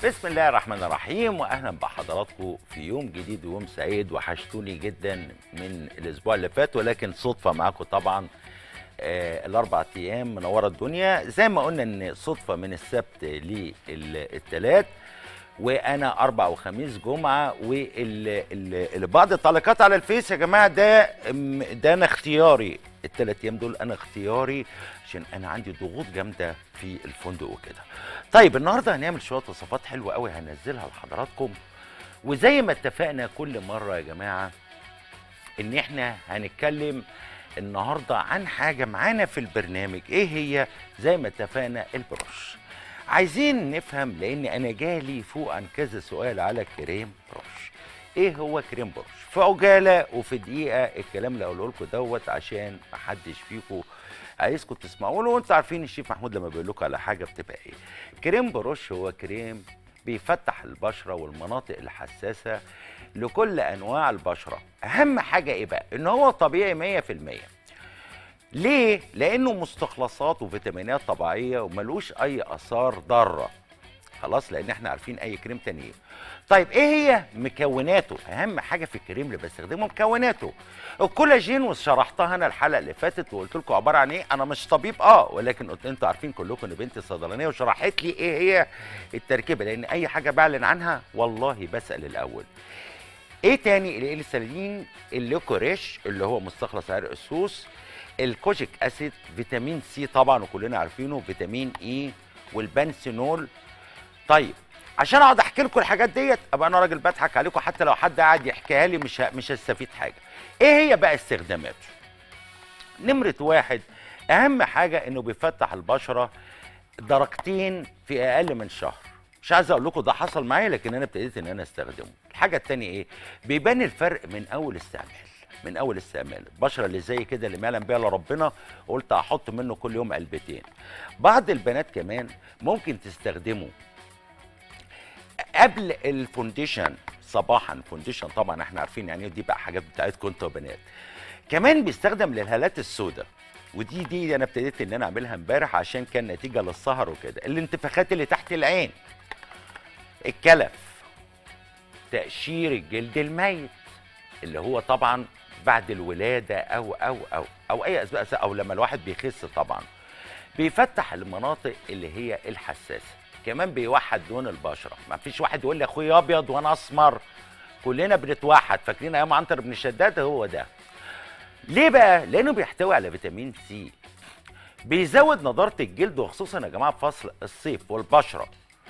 بسم الله الرحمن الرحيم واهلا بحضراتكم في يوم جديد ويوم سعيد وحشتوني جدا من الاسبوع اللي فات ولكن صدفه معاكم طبعا آه الاربع ايام منوره الدنيا زي ما قلنا ان صدفه من السبت للثلاث وانا اربع وخميس جمعه والبعض التعليقات على الفيس يا جماعه ده ده انا اختياري الثلاث ايام دول انا اختياري عشان انا عندي ضغوط جامده في الفندق وكده طيب النهارده هنعمل شويه وصفات حلوه قوي هنزلها لحضراتكم وزي ما اتفقنا كل مره يا جماعه ان احنا هنتكلم النهارده عن حاجه معانا في البرنامج ايه هي زي ما اتفقنا البروش عايزين نفهم لان انا جالي فوق عن كذا سؤال على كريم بروش ايه هو كريم بروش في عجاله وفي دقيقه الكلام اللي اقوله لكم دوت عشان محدش فيكم عايزكم تسمعوا له وانتوا عارفين الشيف محمود لما بيقول لكم على حاجه بتبقى ايه كريم بروش هو كريم بيفتح البشره والمناطق الحساسه لكل انواع البشره اهم حاجه ايه بقى ان هو طبيعي 100% ليه لانه مستخلصات وفيتامينات طبيعيه وملوش اي اثار ضاره خلاص لان احنا عارفين اي كريم تاني ايه طيب ايه هي مكوناته اهم حاجه في الكريم اللي بستخدمه مكوناته الكولاجين وشرحتها انا الحلقه اللي فاتت وقلت لكم عباره عن ايه انا مش طبيب اه ولكن قلت انتوا عارفين كلكم ان بنتي صيدلانيه وشرحت لي ايه هي التركيبه لان اي حاجه بعلن عنها والله بسال الاول ايه تاني الاليسالين الليكوريش اللي هو مستخلص عرق السوس الكوجيك اسيد فيتامين سي طبعا وكلنا عارفينه فيتامين اي والبنسينول طيب عشان اقعد احكي لكم الحاجات ديت ابقى انا راجل بضحك عليكم حتى لو حد قاعد يحكيها لي مش ه... مش هستفيد حاجه ايه هي بقى استخداماته نمره واحد اهم حاجه انه بيفتح البشره درجتين في اقل من شهر مش عايز اقول لكم ده حصل معايا لكن انا ابتديت ان انا استخدمه الحاجه الثانيه ايه بيبان الفرق من اول استعمال من اول استعمال البشره اللي زي كده اللي ما يعلم بيها الا ربنا قلت احط منه كل يوم علبتين بعض البنات كمان ممكن تستخدمه قبل الفونديشن صباحا فونديشن طبعا احنا عارفين يعني دي بقى حاجات بتاعتكم انتوا بنات كمان بيستخدم للهالات السوداء ودي دي انا ابتديت ان انا اعملها امبارح عشان كان نتيجه للسهر وكده الانتفاخات اللي تحت العين الكلف تقشير الجلد الميت اللي هو طبعا بعد الولاده او او او او اي اسباب او لما الواحد بيخس طبعا بيفتح المناطق اللي هي الحساسه كمان بيوحد لون البشره ما فيش واحد يقول لي اخويا ابيض وانا اسمر كلنا بنتوحد فاكرين ايام عنتر بن شداد هو ده ليه بقى لانه بيحتوي على فيتامين سي بيزود نضاره الجلد وخصوصا يا جماعه في فصل الصيف والبشره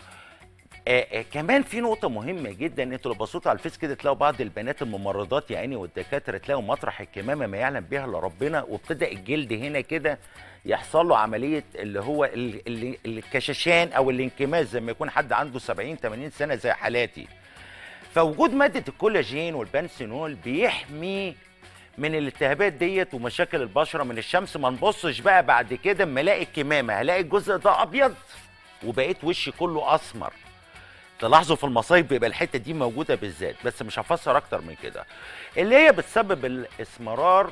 آه آه كمان في نقطة مهمة جدا انتوا لو بصيتوا على الفيس كده تلاقوا بعض البنات الممرضات يا عيني والدكاترة تلاقوا مطرح الكمامة ما يعلم بها الا ربنا وابتدى الجلد هنا كده يحصل له عملية اللي هو ال ال الكشاشان او الانكماش زي ما يكون حد عنده 70 80 سنة زي حالاتي. فوجود مادة الكولاجين والبنسينول بيحمي من الالتهابات ديت ومشاكل البشرة من الشمس ما نبصش بقى بعد كده اما الاقي الكمامة هلاقي الجزء ده ابيض وبقيت وشي كله اسمر. تلاحظوا في المصايف بيبقى الحته دي موجوده بالذات بس مش هفسر اكتر من كده اللي هي بتسبب الاسمرار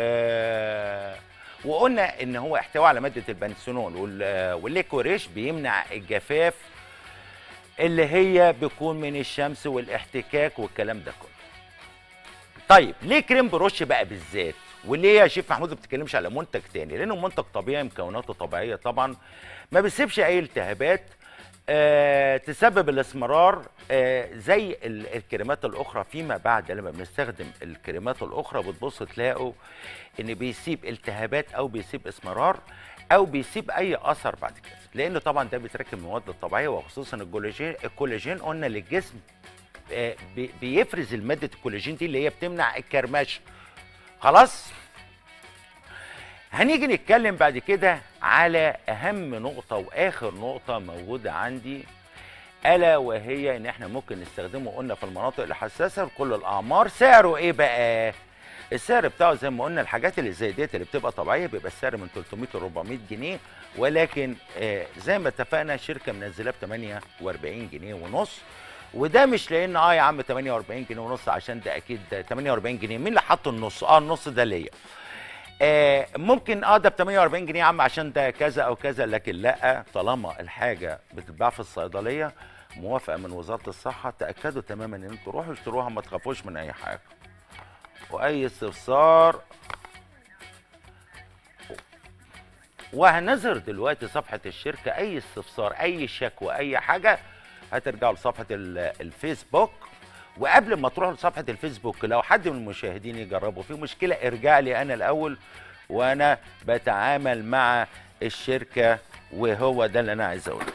آه وقلنا ان هو احتوى على ماده البنسونول والليكوريش بيمنع الجفاف اللي هي بيكون من الشمس والاحتكاك والكلام ده كله طيب ليه كريم بروش بقى بالذات وليه يا شيف محمود ما بتتكلمش على منتج تاني لانه منتج طبيعي مكوناته طبيعيه طبعا ما بيسيبش اي التهابات آه تسبب الاسمرار آه زي الكريمات الاخرى فيما بعد لما بنستخدم الكريمات الاخرى بتبص تلاقوا ان بيسيب التهابات او بيسيب اسمرار او بيسيب اي اثر بعد كده لان طبعا ده بيتركب من المواد الطبيعيه وخصوصا الكولاجين الكولاجين قلنا للجسم آه بي بيفرز الماده الكولاجين دي اللي هي بتمنع الكرمشه خلاص هنيجي نتكلم بعد كده على اهم نقطه واخر نقطه موجوده عندي الا وهي ان احنا ممكن نستخدمه قلنا في المناطق الحساسه لكل الاعمار سعره ايه بقى السعر بتاعه زي ما قلنا الحاجات اللي زي ديت اللي بتبقى طبيعيه بيبقى السعر من 300 ل 400 جنيه ولكن آه زي ما اتفقنا شركه منزلاه ب 48 جنيه ونص وده مش لان اه يا عم 48 جنيه ونص عشان ده اكيد ده 48 جنيه مين اللي حط النص اه النص ده ليا آه ممكن اه ده ب 48 جنيه يا عم عشان ده كذا او كذا لكن لا طالما الحاجه بتتباع في الصيدليه موافقه من وزاره الصحه تاكدوا تماما ان انتوا روحوا اشتروها ما تخافوش من اي حاجه واي استفسار وهنظهر دلوقتي صفحه الشركه اي استفسار اي شكوى اي حاجه هترجعوا لصفحه ال- الفيسبوك وقبل ما تروحوا لصفحه الفيسبوك لو حد من المشاهدين يجربوا في مشكله ارجع لي انا الاول وانا بتعامل مع الشركه وهو ده اللي انا عايز اقوله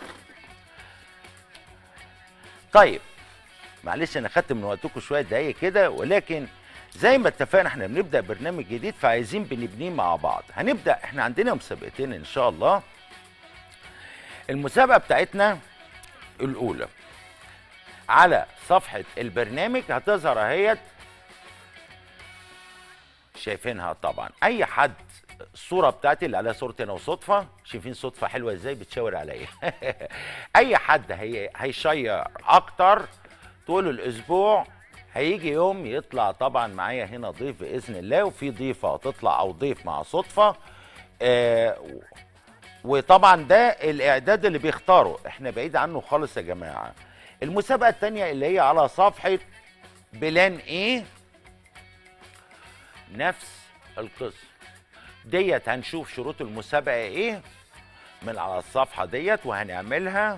طيب معلش انا خدت من وقتكم شويه دقايق كده ولكن زي ما اتفقنا احنا بنبدا برنامج جديد فعايزين بنبنيه مع بعض هنبدا احنا عندنا مسابقتين ان شاء الله المسابقه بتاعتنا الاولى على صفحه البرنامج هتظهر اهيت شايفينها طبعا اي حد الصوره بتاعتي اللي عليها صورتي انا وصدفه شايفين صدفه حلوه ازاي بتشاور عليا اي حد هي هيشير اكتر طول الاسبوع هيجي يوم يطلع طبعا معايا هنا ضيف باذن الله وفي ضيفه هتطلع او ضيف مع صدفه آه وطبعا ده الاعداد اللي بيختاره احنا بعيد عنه خالص يا جماعه المسابقه الثانيه اللي هي على صفحه بلان ايه نفس القصه ديت هنشوف شروط المسابقه ايه من على الصفحه ديت وهنعملها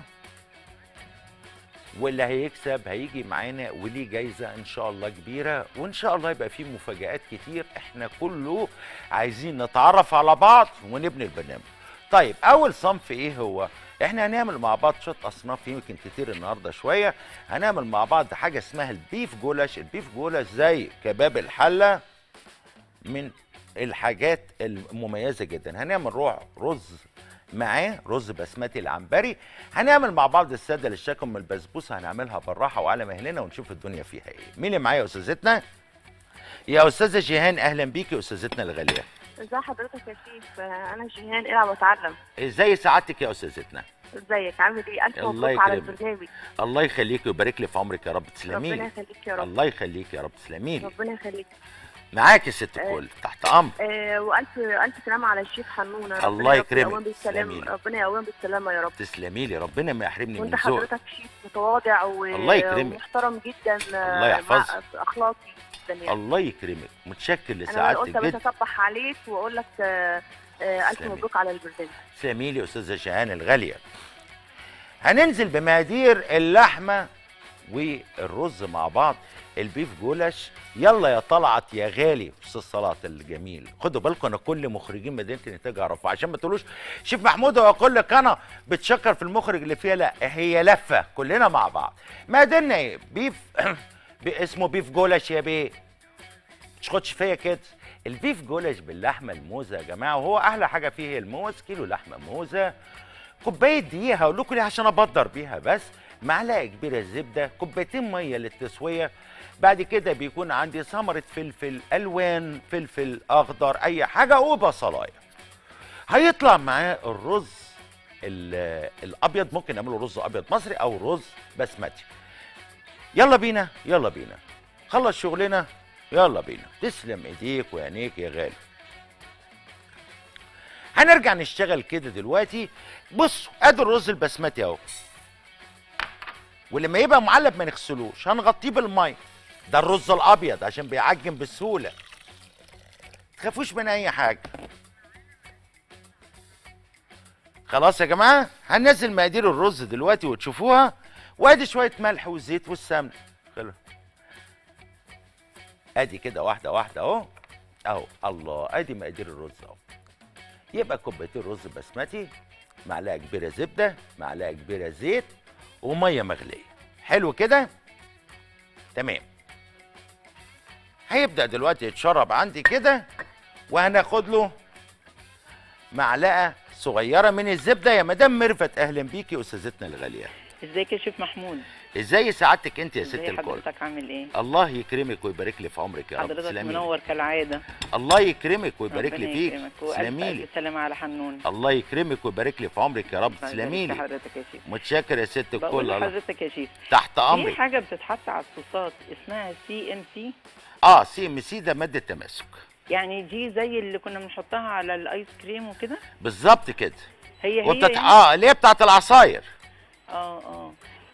واللي هيكسب هيجي معانا وليه جايزه ان شاء الله كبيره وان شاء الله يبقى فيه مفاجات كتير احنا كله عايزين نتعرف على بعض ونبني البرنامج طيب اول صنف ايه هو احنا هنعمل مع بعض شويه اصناف يمكن كتير النهارده شويه هنعمل مع بعض حاجه اسمها البيف جولاش البيف جولاش زي كباب الحله من الحاجات المميزه جدا هنعمل روح رز معاه رز بسمتي العنبري هنعمل مع بعض الساده للشكم من البسبوسه هنعملها بالراحه وعلى مهلنا ونشوف الدنيا فيها ايه مين اللي معايا يا استاذتنا يا استاذه جيهان اهلا بيكي يا استاذتنا الغاليه ازي حضرتك يا شيف آه، انا جيهان العب واتعلم ازاي سعادتك يا استاذتنا ازيك عامل ايه الف الله مبروك على يكرمك. البرنامج الله يخليك ويبارك لي في عمرك يا رب تسلمي ربنا لي يخليك يا رب الله يخليك يا رب تسلمي لي ربنا يخليك معاك يا ست آه. الكل تحت امر آه والف الف سلامه على الشيف حنونه ربنا الله يا رب يكرمك. يقوم بالسلام تسلمي لي. ربنا يقوم بالسلامه يا رب تسلمي لي ربنا ما يحرمني وانت من ذوقك حضرتك شيف متواضع و... الله يكرمك. ومحترم جدا آه، الله يحفظك. مع- اخلاقي جدا يعني الله يكرمك متشكر انا لسعادتك قلت بس جدا اصبح عليك واقول لك آه، آه، الف تسلمي. مبروك على البرنامج تسلمي لي يا استاذه شهان الغاليه هننزل بمقادير اللحمه والرز مع بعض البيف جولش يلا يا طلعت يا غالي استاذ صلعت الجميل خدوا بالكم انا كل مخرجين مدينه الانتاج اعرفه عشان ما تقولوش شيف محمود هو اقول لك انا بتشكر في المخرج اللي فيها لا هي لفه كلنا مع بعض مقاديرنا ايه بيف اسمه بيف جولش يا بيه تشخدش فيا كده البيف جولش باللحمه الموزه يا جماعه وهو احلى حاجه فيه هي الموز كيلو لحمه موزه كوبايه دقيق هقول لكم ليه عشان ابدر بيها بس معلقه كبيره زبده كوبايتين ميه للتسويه بعد كده بيكون عندي ثمره فلفل الوان فلفل اخضر اي حاجه وبصلايه هيطلع معاه الرز ال- الابيض ممكن نعمله رز ابيض مصري او رز بسمتي يلا بينا يلا بينا خلص شغلنا يلا بينا تسلم ايديك وعينيك يا غالي هنرجع نشتغل كده دلوقتي بصوا ادي الرز البسمتي اهو ولما يبقى معلب ما نغسلوش هنغطيه بالميه ده الرز الابيض عشان بيعجن بسهوله تخافوش من اي حاجه خلاص يا جماعه هننزل مقادير الرز دلوقتي وتشوفوها وادي شويه ملح وزيت والسمنه خلاص ادي كده واحده واحده اهو اهو الله ادي مقادير الرز اهو يبقى كوبايتين رز بسمتي معلقه كبيره زبده معلقه كبيره زيت وميه مغليه حلو كده تمام هيبدا دلوقتي يتشرب عندي كده وهناخد له معلقه صغيره من الزبده يا مدام ميرفت اهلا بيكي يا استاذتنا الغاليه ازيك يا شيف محمود ازاي سعادتك انت يا ست ازي الكل حضرتك عامل ايه الله يكرمك ويبارك لي في عمرك يا رب حضرتك تسلمي لي. منور كالعاده الله يكرمك ويبارك ربنا لي فيك يكرمك. والف تسلمي لي الف سلامه على حنون الله يكرمك ويبارك لي في عمرك يا رب الله تسلمي يبارك في لي حضرتك يا شيف متشكر يا ست بقول الكل الله لحضرتك يا شيف تحت في امرك حاجه بتتحط على الصوصات اسمها سي ام سي اه سي ام سي ده ماده تماسك يعني دي زي اللي كنا بنحطها على الايس كريم وكده بالظبط كده هي هي وبتت... يعني؟ اه اللي هي بتاعت العصاير اه اه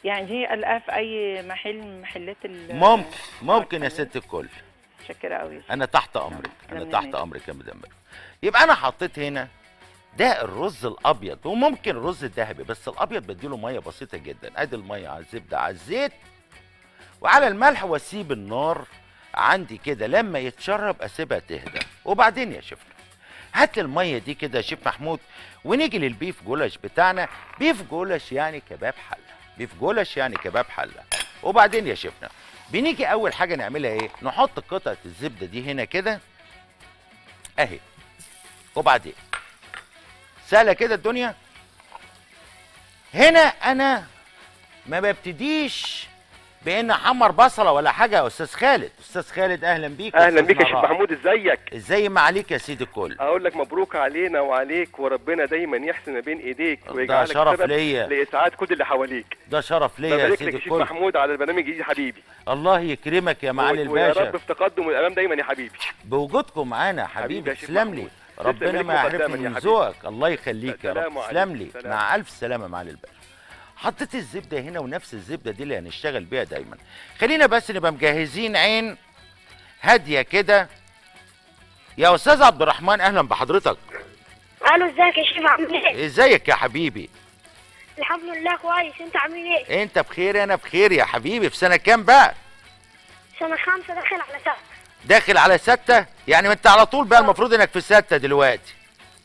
يعني دي الاقيها في اي محل من محلات ال ممكن ممكن يا الحلويات؟ ست الكل متشكره قوي انا تحت امرك انا تمام، تحت ماشي. امرك يا مدام مريم. يبقى انا حطيت هنا ده الرز الابيض وممكن الرز الذهبي بس الابيض بديله ميه بسيطه جدا ادي الميه على الزبده على الزيت وعلى الملح واسيب النار عندي كده لما يتشرب اسيبها تهدى وبعدين يا شيفنا هات لي الميه دي كده يا شيف محمود ونيجي للبيف جولش بتاعنا بيف جولش يعني كباب حله بيف جولش يعني كباب حله وبعدين يا شيفنا بنيجي اول حاجه نعملها ايه نحط قطعه الزبده دي هنا كده اهي وبعدين سهله كده الدنيا هنا انا ما ببتديش بان احمر بصله ولا حاجه يا استاذ خالد استاذ خالد اهلا بيك اهلا أستاذ بيك يا شيخ نهار. محمود ازيك ازاي ما عليك يا سيدي الكل اقول لك مبروك علينا وعليك وربنا دايما يحسن ما بين ايديك ده ويجعلك شرف سبب ليا لاسعاد كل اللي حواليك ده شرف ليا يا ببارك سيدي لك يا شيخ الكل محمود على البرنامج الجديد يا حبيبي الله يكرمك يا معالي و- ويا الباشا رب في تقدم والامام دايما يا حبيبي بوجودكم معانا يا حبيبي حبيبي يا شيخ تسلم لي محمود. ربنا تسلم ما ليك يحرمني مقدما يا من حبيبي. ذوقك الله يخليك يا رب سلام تسلم عليكم. لي سلام. مع الف سلامه معالي الباشا حطيت الزبده هنا ونفس الزبده دي اللي هنشتغل بيها دايما خلينا بس نبقى مجهزين عين هاديه كده يا استاذ عبد الرحمن اهلا بحضرتك الو ازيك يا شيخ عامل ايه؟ ازيك يا حبيبي الحمد لله كويس انت عامل ايه؟ انت بخير انا بخير يا حبيبي في سنه كام بقى سنة خمسة داخل على سنة داخل على ستة يعني ما انت على طول بقى المفروض انك في ستة دلوقتي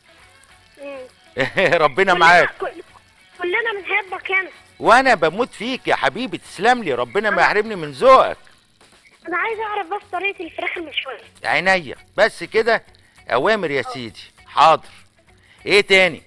ربنا معاك كل- كلنا بنحبك هنا وانا بموت فيك يا حبيبي تسلم لي ربنا ما يحرمني من ذوقك انا عايز اعرف بس طريقة الفراخ المشوية عينيا بس كده اوامر يا سيدي حاضر ايه تاني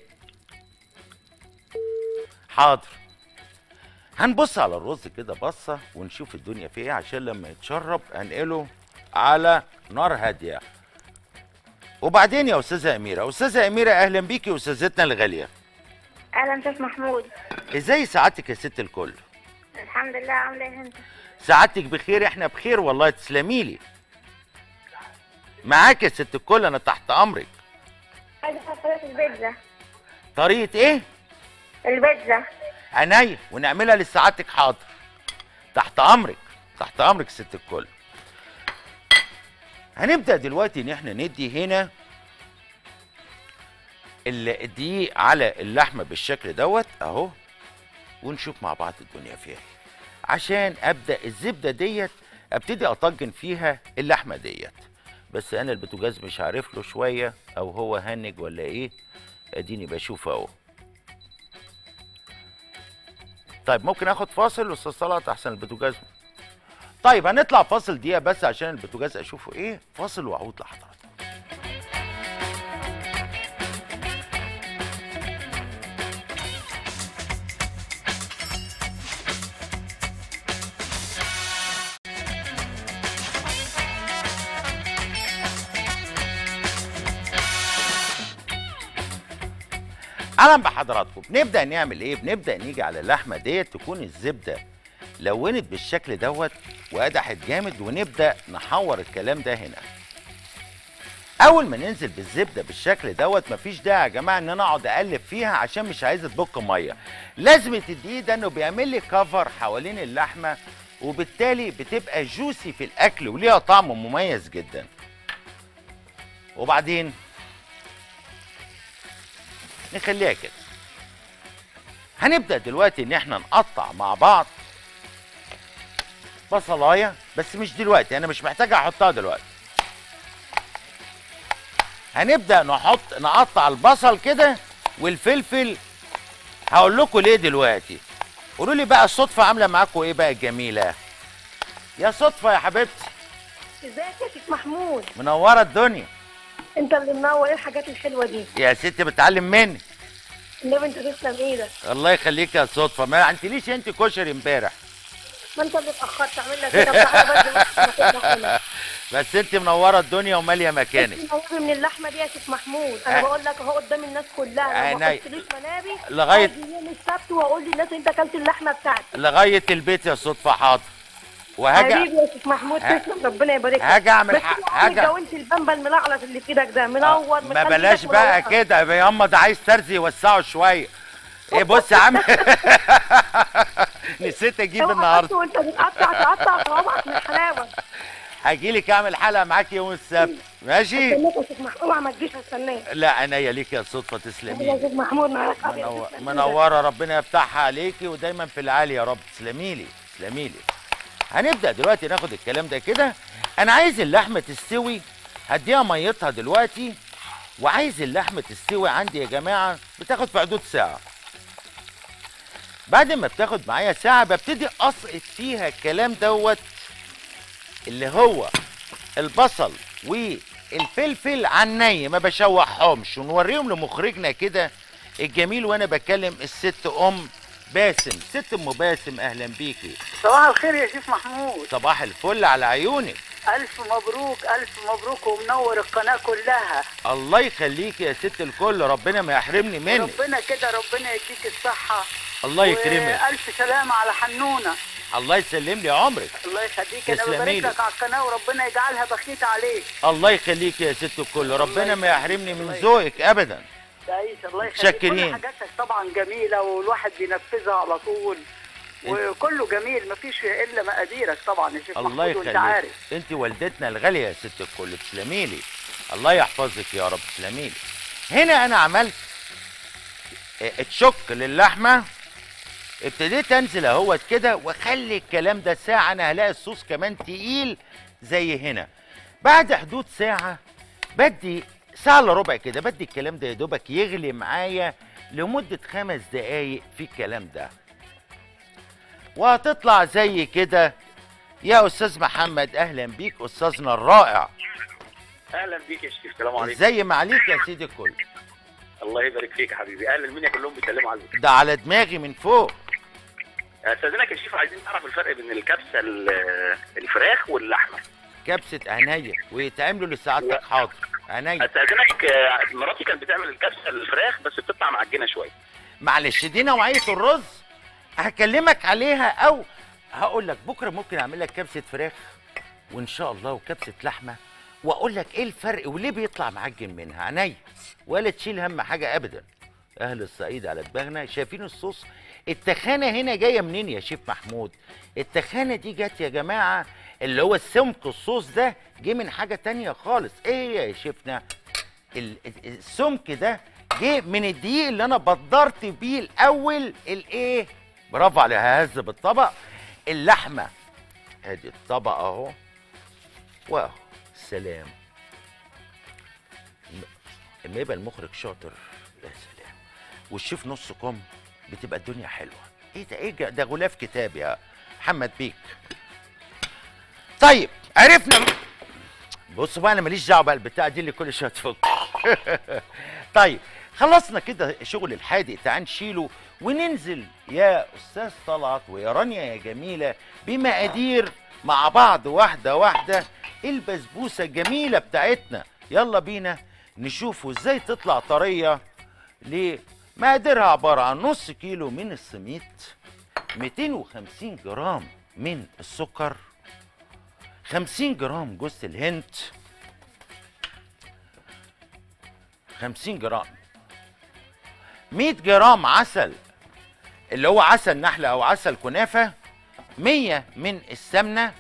حاضر هنبص على الرز كده بصه ونشوف الدنيا فيه ايه عشان لما يتشرب انقله على نار هاديه وبعدين يا استاذه اميره استاذه اميره اهلا بيكي يا استاذتنا الغاليه اهلا شيخ محمود ازاي سعادتك يا ست الكل الحمد لله عامله ايه انت سعادتك بخير احنا بخير والله تسلمي لي معاك يا ست الكل انا تحت امرك عايزه اعرف طريقه البيتزا طريقه ايه البيتزا عينيا ونعملها لسعادتك حاضر تحت امرك تحت امرك ست الكل هنبدا دلوقتي ان احنا ندي هنا ال- الدقيق على اللحمه بالشكل دوت اهو ونشوف مع بعض الدنيا فيها ايه عشان ابدا الزبده ديت ابتدي اطجن فيها اللحمه ديت بس انا البوتاجاز مش عارف له شويه او هو هنج ولا ايه اديني بشوف اهو طيب ممكن اخد فاصل استاذ صلاه احسن البوتاجاز طيب هنطلع فاصل دقيقه بس عشان البوتاجاز اشوفه ايه فاصل واعود لحضرتك اهلا بحضراتكم بنبدا نعمل ايه بنبدا نيجي على اللحمه ديت تكون الزبده لونت بالشكل دوت وقدحت جامد ونبدا نحور الكلام ده هنا اول ما ننزل بالزبده بالشكل دوت مفيش داعي يا جماعه ان انا اقعد اقلب فيها عشان مش عايزه تبك ميه لازمه الدقيق ده انه بيعمل لي كفر حوالين اللحمه وبالتالي بتبقى جوسي في الاكل وليها طعم مميز جدا وبعدين نخليها كده هنبدا دلوقتي ان احنا نقطع مع بعض بصلايه بس مش دلوقتي انا مش محتاج احطها دلوقتي هنبدا نحط نقطع البصل كده والفلفل هقول لكم ليه دلوقتي قولوا لي بقى الصدفه عامله معاكم ايه بقى الجميله يا صدفه يا حبيبتي ازيك يا شيخ محمود منوره الدنيا انت اللي منور ايه الحاجات الحلوة دي يا ستي بتعلم مني النبي انت تسلم ايدك الله يخليك يا صدفه ما عنتليش انت كشري امبارح ما انت اللي اتأخرت تعمل لك كده بتاع بدري بس انت منوره الدنيا وماليه مكانك منوري من اللحمة دي يا شيخ محمود ع- انا بقول لك اهو قدام الناس كلها لو ما عيني. قلتليش منابي لغاية- هاجي يوم السبت واقول للناس انت اكلت اللحمة بتاعتي لغايه البيت يا صدفه حاضر وهاجي حبيبي يا شيخ محمود ه- تسلم ربنا يبارك لك هاجي اعمل بس ح- يا عم هاجي الجوانت البامبا الملعلط اللي في ايدك ده منور ما مخلي بلاش ايدك بقى منورة. كده يا ياما ده عايز ترزي يوسعه شويه ايه بص يا عم نسيت اجيب النهارده وانت بتقطع تقطع صوابعك من الحلاوه هاجي لك اعمل حلقه معاك يوم السبت ماشي استناك يا شيخ محمود اوعى ما تجيش استناك لا عينيا ليك يا صدفه يا تسلمي شيخ محمود معاك ابيض منو- تسلم منوره ربنا يفتحها عليكي ودايما في العالي يا رب تسلمي لي تسلمي لي هنبدا دلوقتي ناخد الكلام ده كده انا عايز اللحمه تستوي هديها ميتها دلوقتي وعايز اللحمه تستوي عندي يا جماعه بتاخد في حدود ساعه بعد ما بتاخد معايا ساعه ببتدي اسقط فيها الكلام دوت اللي هو البصل والفلفل على الني ما بشوحهمش ونوريهم لمخرجنا كده الجميل وانا بكلم الست ام باسم ست ام باسم اهلا بيكي صباح الخير يا شيخ محمود صباح الفل على عيونك ألف مبروك ألف مبروك ومنور القناة كلها الله يخليك يا ست الكل ربنا ما يحرمني منك ربنا كده ربنا يديك الصحة الله يكرمك وألف سلامة على حنونة الله يسلم لي عمرك الله يخليك أنا تسلمي ببارك لي. لك على القناة وربنا يجعلها بخيت عليك الله يخليك يا ست الكل ربنا ما يحرمني من ذوقك ابدا تعيش الله يخليك شاكرين. كل حاجاتك طبعا جميلة والواحد بينفذها على طول وكله جميل مفيش الا مقاديرك طبعا يا شيخ الله محمود وانت يخليك عارف انت والدتنا الغاليه يا ست الكل تسلمي لي الله يحفظك يا رب تسلمي لي هنا انا عملت اه، تشك للحمه ابتديت انزل اهوت كده واخلي الكلام ده ساعه انا هلاقي الصوص كمان تقيل زي هنا بعد حدود ساعه بدي ساعه الا ربع كده بدي الكلام ده يا دوبك يغلي معايا لمده خمس دقايق في الكلام ده وهتطلع زي كده يا استاذ محمد اهلا بيك استاذنا الرائع اهلا بيك يا شريف السلام عليكم زي ما عليك يا سيدي الكل الله يبارك فيك يا حبيبي اهلا المنيا كلهم بيسلموا عليك ده على دماغي من فوق استاذنك يا شريف عايزين نعرف الفرق بين الكبسه ال- الفراخ واللحمه كبسه عينيا ويتعملوا لسعادتك حاضر عينيا استاذنك آه، مراتي كانت بتعمل الكبسه الفراخ بس بتطلع معجنه شويه معلش دي نوعيه الرز هكلمك عليها او هقول لك بكره ممكن اعمل لك كبسه فراخ وان شاء الله وكبسه لحمه واقول لك ايه الفرق وليه بيطلع معجن منها عينيا ولا تشيل هم حاجه ابدا اهل الصعيد على دماغنا شايفين الصوص التخانه هنا جايه منين يا شيف محمود التخانه دي جت يا جماعه اللي هو السمك الصوص ده جه من حاجه تانية خالص ايه هي يا شيفنا ال- ال- السمك ده جه من الدقيق اللي انا بدرت بيه الاول الايه برافو على ههز بالطبق اللحمه ادي الطبق اهو واهو سلام اما يبقى المخرج شاطر يا سلام والشيف نص كم بتبقى الدنيا حلوه ايه ده ايه ده- ده غلاف كتاب يا محمد بيك طيب عرفنا بص بقى انا ماليش دعوه بقى البتاع دي اللي كل شويه تفك طيب خلصنا كده شغل الحادق تعال نشيله وننزل يا استاذ طلعت ويا رانيا يا جميله بمقادير مع بعض واحده واحده البسبوسه الجميله بتاعتنا يلا بينا نشوفوا ازاي تطلع طريه ليه مقاديرها عباره عن نص كيلو من السميد 250 جرام من السكر 50 جرام جوز الهند 50 جرام 100 جرام عسل اللي هو عسل نحله او عسل كنافه 100 من السمنه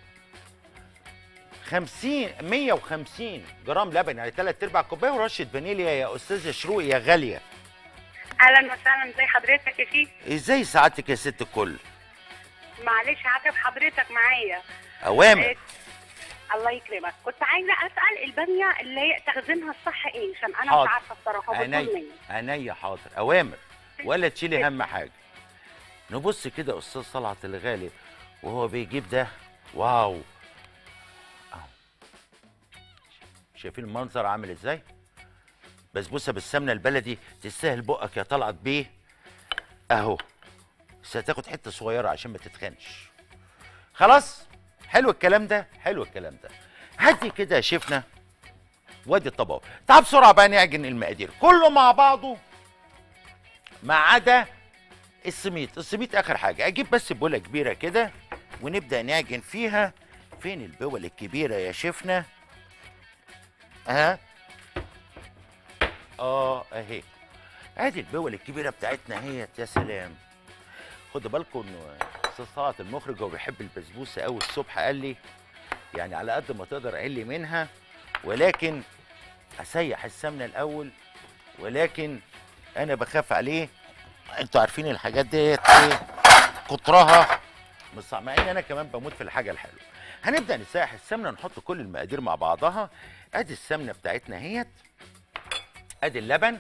50 150 جرام لبن يعني 3 ارباع كوبايه ورشه فانيليا يا استاذه شروق يا غاليه اهلا وسهلا زي حضرتك يا شيخ ازاي سعادتك يا ست الكل معلش هعتب حضرتك معايا اوامر إيه، الله يكرمك كنت عايزه اسال الباميه اللي هي تخزينها الصح ايه عشان انا حاضر. مش عارفه الصراحه وبطول عينيا مني عينيا حاضر اوامر ولا تشيلي هم حاجه نبص كده استاذ طلعت الغالي وهو بيجيب ده واو أهو. شايفين المنظر عامل ازاي بسبوسه بالسمنه البلدي تستاهل بقك يا طلعت بيه اهو بس هتاخد حته صغيره عشان ما تتخنش خلاص حلو الكلام ده حلو الكلام ده هدي كده يا شيفنا وادي الطبق تعال بسرعه بقى نعجن المقادير كله مع بعضه ما عدا السميط السميط اخر حاجه اجيب بس بوله كبيره كده ونبدا نعجن فيها فين البول الكبيره يا شيفنا ها اه اهي ادي البول الكبيره بتاعتنا اهيت يا سلام خدوا بالكم انه استاذ طلعت المخرج هو بيحب البسبوسه قوي الصبح قال لي يعني على قد ما تقدر علي منها ولكن اسيح السمنه الاول ولكن انا بخاف عليه انتوا عارفين الحاجات ديت ايه كترها مش صعب مع ان انا كمان بموت في الحاجه الحلوه هنبدا نسيح السمنه نحط كل المقادير مع بعضها ادي السمنه بتاعتنا اهيت ادي اللبن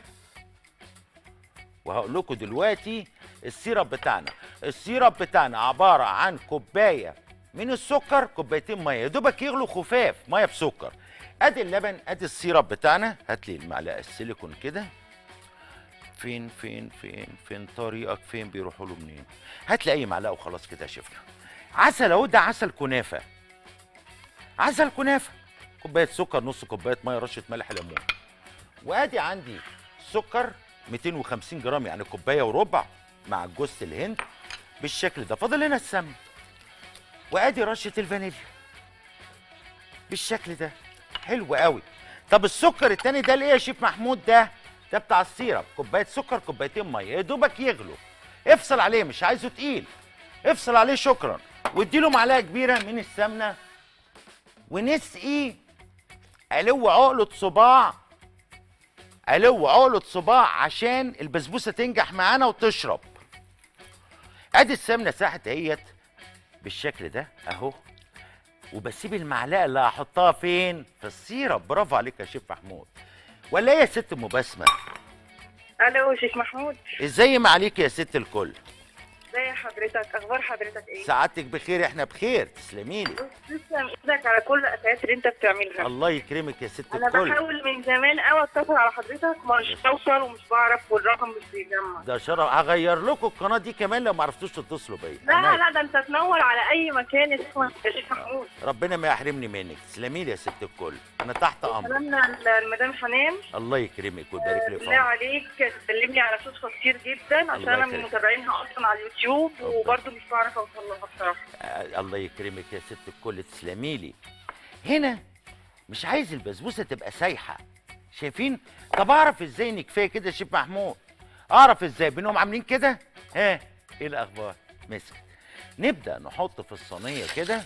وهقول لكم دلوقتي السيرب بتاعنا السيرب بتاعنا عباره عن كوبايه من السكر كوبايتين ميه يا دوبك يغلوا خفاف ميه بسكر ادي اللبن ادي السيرب بتاعنا هات لي المعلقه السيليكون كده فين فين فين فين طريقك فين بيروحوا له منين هات لي اي معلقه وخلاص كده شفنا عسل اهو ده عسل كنافه عسل كنافه كوبايه سكر نص كوبايه ميه رشه ملح ليمون وادي عندي سكر 250 جرام يعني كوبايه وربع مع جوز الهند بالشكل ده فاضل لنا السمن وادي رشه الفانيليا بالشكل ده حلو قوي طب السكر التاني ده ليه يا شيف محمود ده ده بتاع السيرب كوبايه سكر كوبايتين ميه يا دوبك يغلوا افصل عليه مش عايزه تقيل افصل عليه شكرا واديله معلقه كبيره من السمنه ونسقي علو عقله صباع علو عقله صباع عشان البسبوسه تنجح معانا وتشرب ادي السمنه ساحت اهيت بالشكل ده اهو وبسيب المعلقه اللي هحطها فين في السيرب برافو عليك يا شيف محمود ولا ايه يا ست ام بسمه الو شيخ محمود ازاي ما عليك يا ست الكل ازي حضرتك اخبار حضرتك ايه سعادتك بخير احنا بخير تسلمي لي تسلم ايدك على كل الاسئله اللي انت بتعملها الله يكرمك يا ست انا الكل بحاول من زمان قوي اتصل على حضرتك مش بوصل ومش بعرف والرقم مش بيجمع ده شرف هغير لكم القناه دي كمان لو ما عرفتوش تتصلوا بيا لا أنا- لا ده انت تنور على اي مكان اسمه يا شيخ محمود ربنا ما يحرمني منك تسلمي لي يا ست الكل انا تحت امرك سلامنا المدام حنان الله يكرمك ويبارك لي في بالله عمرك عليك تسلم لي على صوتها كتير جدا عشان الله انا من يكرمك. متابعينها اصلا على اليوتيوب ربنا. وبرضه مش بعرف اوصل لها بصراحه آه، الله يكرمك يا ست الكل تسلمي لي هنا مش عايز البسبوسه تبقى سايحه شايفين طب اعرف ازاي ان كفايه كده يا شيف محمود اعرف ازاي بانهم عاملين كده ها ايه الاخبار مسك نبدا نحط في الصينيه كده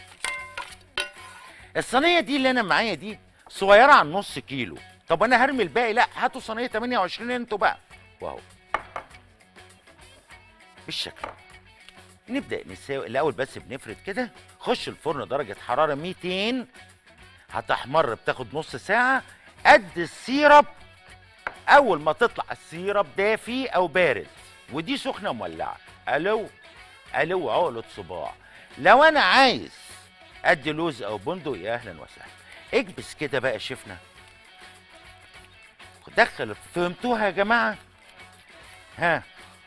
الصينيه دي اللي انا معايا دي صغيره عن نص كيلو طب انا هرمي الباقي لا هاتوا صينيه 28 انتوا بقى واهو بالشكل ده. نبدا نساوي الاول بس بنفرد كده خش الفرن درجه حراره 200 هتحمر بتاخد نص ساعه قد السيرب اول ما تطلع السيرب دافي او بارد ودي سخنه مولعه الو الو عقله صباع لو انا عايز ادي لوز او بندق يا اهلا وسهلا اكبس كده بقى شفنا دخل فهمتوها يا جماعه ها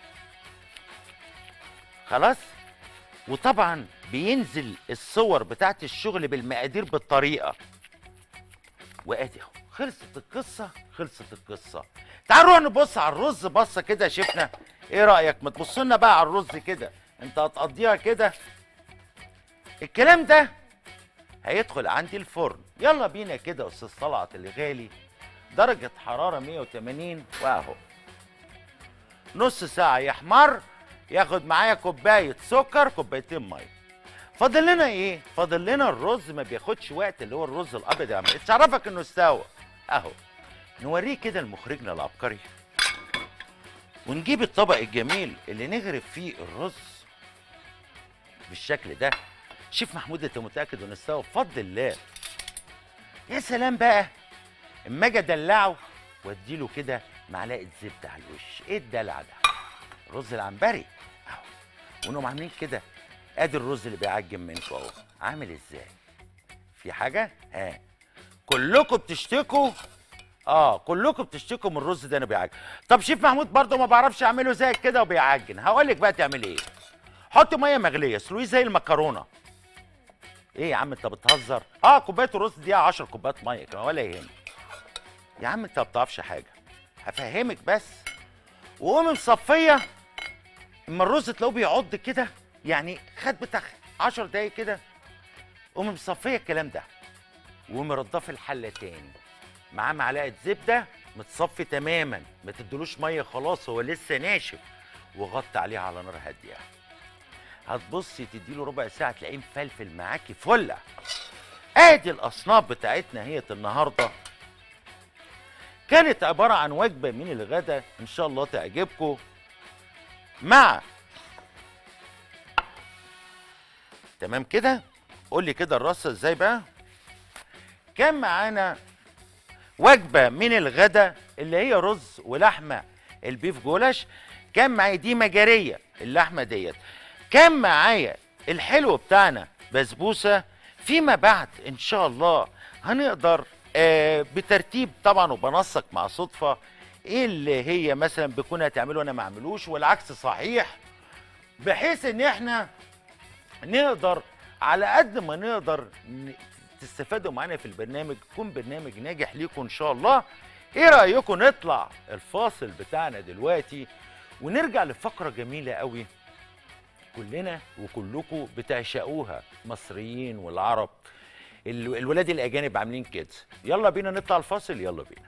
خلاص وطبعا بينزل الصور بتاعت الشغل بالمقادير بالطريقه وادي اهو خلصت القصه خلصت القصه تعالوا نروح نبص على الرز بصه كده شفنا ايه رايك ما تبص لنا بقى على الرز كده انت هتقضيها كده الكلام ده هيدخل عندي الفرن يلا بينا كده يا استاذ طلعت اللي غالي درجه حراره 180 واهو نص ساعه يحمر ياخد معايا كوبايه سكر كوبايتين ميه فاضل لنا ايه فاضل لنا الرز ما بياخدش وقت اللي هو الرز الابيض يا عم تعرفك انه استوى اهو نوريه كده لمخرجنا العبقري ونجيب الطبق الجميل اللي نغرف فيه الرز بالشكل ده شيف محمود انت متاكد انه استوى بفضل الله يا سلام بقى اما اجي ادلعه واديله كده معلقه زبده على الوش ايه الدلع ده الرز العنبري اهو ونقوم عاملين كده ادي الرز اللي بيعجن منكم اهو عامل ازاي في حاجه ها كلكم بتشتكوا اه كلكم بتشتكوا من الرز ده انه بيعجن طب شيف محمود برضه ما بعرفش اعمله زي كده وبيعجن هقول لك بقى تعمل ايه حط ميه مغليه اسلقيه زي المكرونه ايه يا عم انت بتهزر اه كوبايه الرز دي 10 كوبايات ميه كمان ولا يهمك يا عم انت ما بتعرفش حاجه هفهمك بس وقومي مصفيه اما الرز تلاقوه بيعض كده يعني خد بتاع 10 دقايق كده قومي مصفيه الكلام ده وقومي رضاه في الحله تاني معاه معلقه زبده متصفي تماما ما تدلوش ميه خلاص هو لسه ناشف وغطي عليه على نار هاديه هتبصي تديله ربع ساعه تلاقيه مفلفل معاكي فله ادي الاصناف بتاعتنا هي النهارده كانت عباره عن وجبه من الغداء ان شاء الله تعجبكم مع تمام كده قول لي كده الرصه ازاي بقى كان معانا وجبه من الغداء اللي هي رز ولحمه البيف جولاش كان معايا دي مجاريه اللحمه ديت كان معايا الحلو بتاعنا بسبوسه فيما بعد ان شاء الله هنقدر آه بترتيب طبعا وبنسق مع صدفه ايه اللي هي مثلا بكون هتعمله انا ما اعملوش والعكس صحيح بحيث ان احنا نقدر على قد ما نقدر ن- تستفادوا معانا في البرنامج يكون برنامج ناجح ليكم ان شاء الله ايه رايكم نطلع الفاصل بتاعنا دلوقتي ونرجع لفقره جميله قوي كلنا وكلكم بتعشقوها مصريين والعرب ال- الولاد الاجانب عاملين كده يلا بينا نطلع الفاصل يلا بينا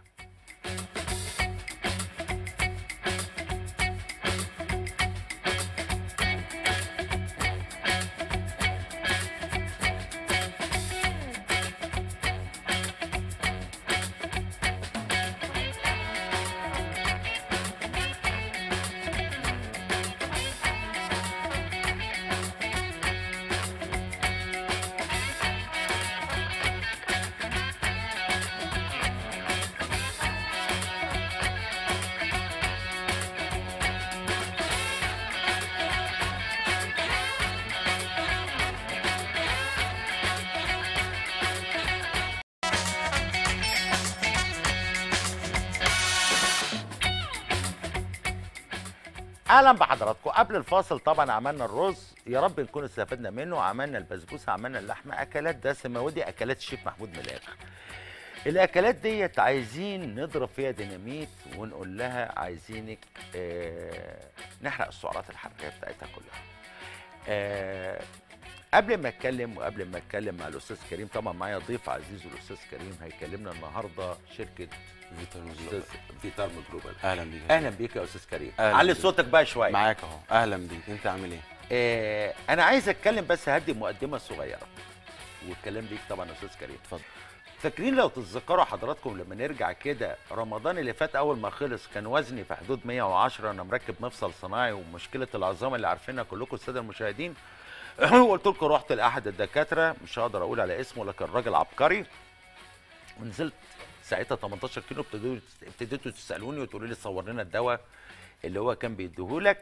اهلا بحضراتكم قبل الفاصل طبعا عملنا الرز يا رب نكون استفدنا منه عملنا البسبوسه عملنا اللحمه اكلات دسمه ودي اكلات الشيف محمود من الاخر الاكلات ديت عايزين نضرب فيها ديناميت ونقول لها عايزينك آه نحرق السعرات الحراريه بتاعتها كلها آه قبل ما اتكلم وقبل ما اتكلم مع الاستاذ كريم طبعا معايا ضيف عزيز الاستاذ كريم هيكلمنا النهارده شركه استاذ فيتارم جلوبال اهلا بيك اهلا بيك يا استاذ كريم أهلاً علي بيك. صوتك بقى شويه معاك اهو اهلا بيك انت عامل ايه آه انا عايز اتكلم بس هدي مقدمه صغيره والكلام ليك طبعا يا استاذ كريم اتفضل فاكرين لو تتذكروا حضراتكم لما نرجع كده رمضان اللي فات اول ما خلص كان وزني في حدود 110 انا مركب مفصل صناعي ومشكله العظام اللي عارفينها كلكم الساده المشاهدين وقلت لكم رحت لاحد الدكاتره مش هقدر اقول على اسمه لكن راجل عبقري ونزلت ساعتها 18 كيلو ابتدوا ابتديتوا تسالوني وتقولوا لي صور لنا الدواء اللي هو كان بيديهولك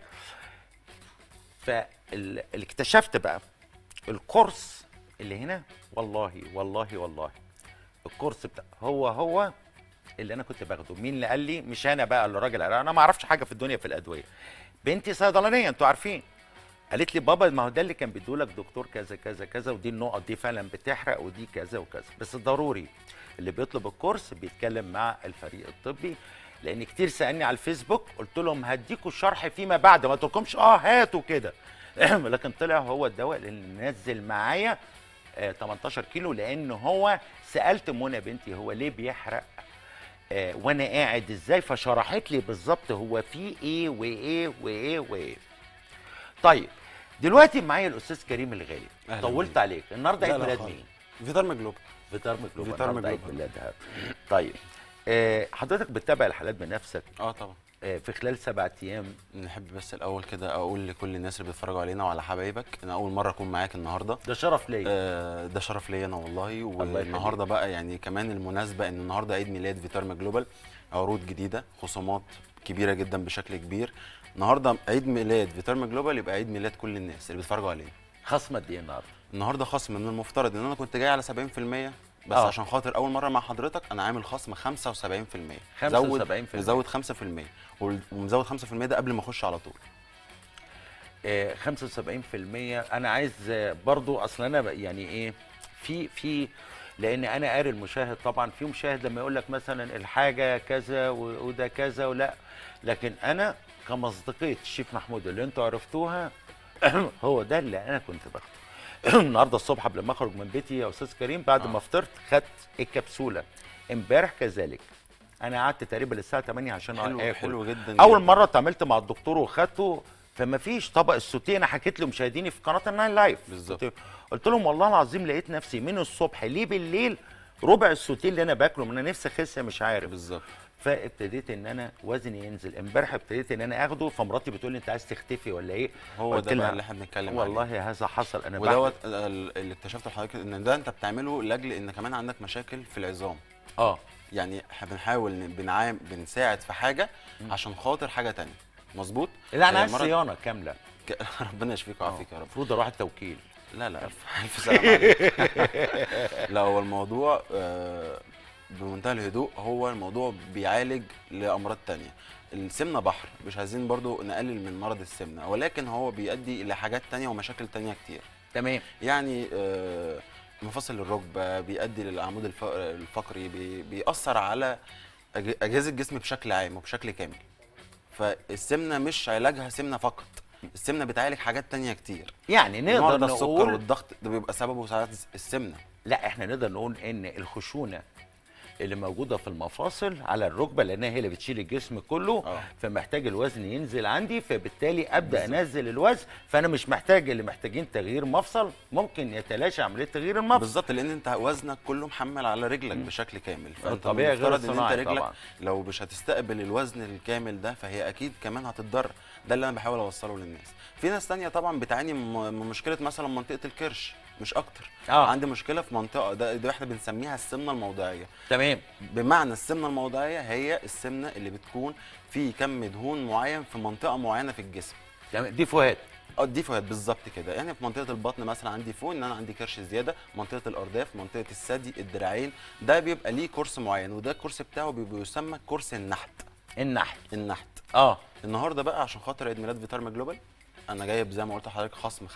فاللي اكتشفت بقى الكورس اللي هنا والله والله والله الكورس بتاع هو هو اللي انا كنت باخده مين اللي قال لي مش انا بقى اللي راجل انا ما اعرفش حاجه في الدنيا في الادويه بنتي صيدلانيه انتوا عارفين قالت لي بابا ما هو ده اللي كان بيدولك دكتور كذا كذا كذا ودي النقط دي فعلا بتحرق ودي كذا وكذا بس ضروري اللي بيطلب الكورس بيتكلم مع الفريق الطبي لان كتير سالني على الفيسبوك قلت لهم هديكوا الشرح فيما بعد ما قلتلكمش اه هاتوا كده لكن طلع هو الدواء اللي نزل معايا آه 18 كيلو لان هو سالت منى بنتي هو ليه بيحرق آه وانا قاعد ازاي فشرحت لي بالظبط هو في ايه وايه وايه وايه طيب دلوقتي معايا الاستاذ كريم الغالي أهلاً طولت بيك. عليك النهارده لا عيد لا ميلاد خالص. مين فيتارم جلوب فيتارم جلوبال فيتارم النهارده عيد جلوبال. ميلادها طيب آه حضرتك بتتابع الحالات بنفسك اه طبعا آه في خلال سبعة ايام نحب بس الاول كده اقول لكل الناس اللي بيتفرجوا علينا وعلى حبايبك انا اول مره اكون معاك النهارده ده شرف ليا آه ده شرف ليا انا والله يخليك. والنهارده بقى يعني كمان المناسبه ان النهارده عيد ميلاد فيتارم جلوبال عروض جديده خصومات كبيره جدا بشكل كبير النهارده عيد ميلاد فيتارم جلوبال يبقى عيد ميلاد كل الناس اللي بيتفرجوا علينا خصم قد ايه النهارده النهارده خصم من المفترض ان انا كنت جاي على 70% بس آه. آه. عشان خاطر اول مره مع حضرتك انا عامل خصم 75% 75%. مزود 5% وال- ومزود 5% ده قبل ما اخش على طول آه 75% انا عايز آه، برضو اصل انا ب- يعني ايه في في لان انا قاري المشاهد طبعا في مشاهد لما يقول لك مثلا الحاجه كذا و- وده كذا ولا لكن انا كمصداقيه الشيف محمود اللي انتوا عرفتوها هو ده اللي انا كنت باخده النهارده الصبح قبل ما اخرج من بيتي يا استاذ كريم بعد آه. ما فطرت خدت الكبسوله امبارح كذلك انا قعدت تقريبا للساعه 8 عشان حلو اكل حلو جدا اول جداً. مره اتعاملت مع الدكتور وخدته فما فيش طبق السوتيه انا حكيت لمشاهديني في قناه الناين لايف بالظبط. قلت لهم والله العظيم لقيت نفسي من الصبح ليه بالليل ربع السوتيه اللي انا باكله من انا نفسي اخس مش عارف بالظبط فابتديت ان انا وزني ينزل امبارح ابتديت ان انا اخده فمراتي بتقول لي انت عايز تختفي ولا ايه هو قلت ده بقى لها اللي احنا بنتكلم عليه والله هذا حصل انا ودوت بحلم. ال- اللي اكتشفته لحضرتك ان ده انت بتعمله لاجل ان كمان عندك مشاكل في العظام اه يعني احنا بنحاول ن- بنعام بنساعد في حاجه عشان خاطر حاجه تانية مظبوط لا انا هي عايز مرض- صيانه كامله ك- ربنا يشفيك ويعافيك يا رب المفروض اروح التوكيل لا لا الف الف سلام عليك لا هو الموضوع آه، بمنتهى الهدوء هو الموضوع بيعالج لامراض تانية السمنه بحر مش عايزين برضو نقلل من مرض السمنه ولكن هو بيؤدي الى حاجات تانية ومشاكل تانية كتير تمام يعني آه، مفاصل الركبه بيؤدي للعمود الف- الفقري بي- بيأثر على أج- اجهزه الجسم بشكل عام وبشكل كامل فالسمنه مش علاجها سمنه فقط السمنه بتعالج حاجات تانية كتير يعني نقدر مرضى السكر نقول والضغط ده بيبقى سببه ساعات السمنه لا احنا نقدر نقول ان الخشونه اللي موجوده في المفاصل على الركبه لانها هي اللي بتشيل الجسم كله آه. فمحتاج الوزن ينزل عندي فبالتالي ابدا انزل الوزن فانا مش محتاج اللي محتاجين تغيير مفصل ممكن يتلاشى عمليه تغيير المفصل بالظبط لان انت وزنك كله محمل على رجلك بشكل كامل فانت طبيعي غير المفترض ان انت الصناعي رجلك طبعاً. لو مش هتستقبل الوزن الكامل ده فهي اكيد كمان هتتضرر ده اللي انا بحاول اوصله للناس في ناس تانية طبعا بتعاني من من مشكله مثلا منطقه الكرش مش اكتر آه. عندي مشكله في منطقه ده, ده احنا بنسميها السمنه الموضعيه تمام بمعنى السمنه الموضعيه هي السمنه اللي بتكون في كم دهون معين في منطقه معينه في الجسم تمام دي فؤاد اه دي فوهات بالظبط كده يعني في منطقه البطن مثلا عندي فوق ان انا عندي كرش زياده منطقه الارداف منطقه الثدي الدراعين ده بيبقى ليه كورس معين وده الكورس بتاعه بيبقى يسمى كورس النحت النحت النحت اه النهارده بقى عشان خاطر عيد ميلاد فيتارما جلوبال انا جايب زي ما قلت لحضرتك خصم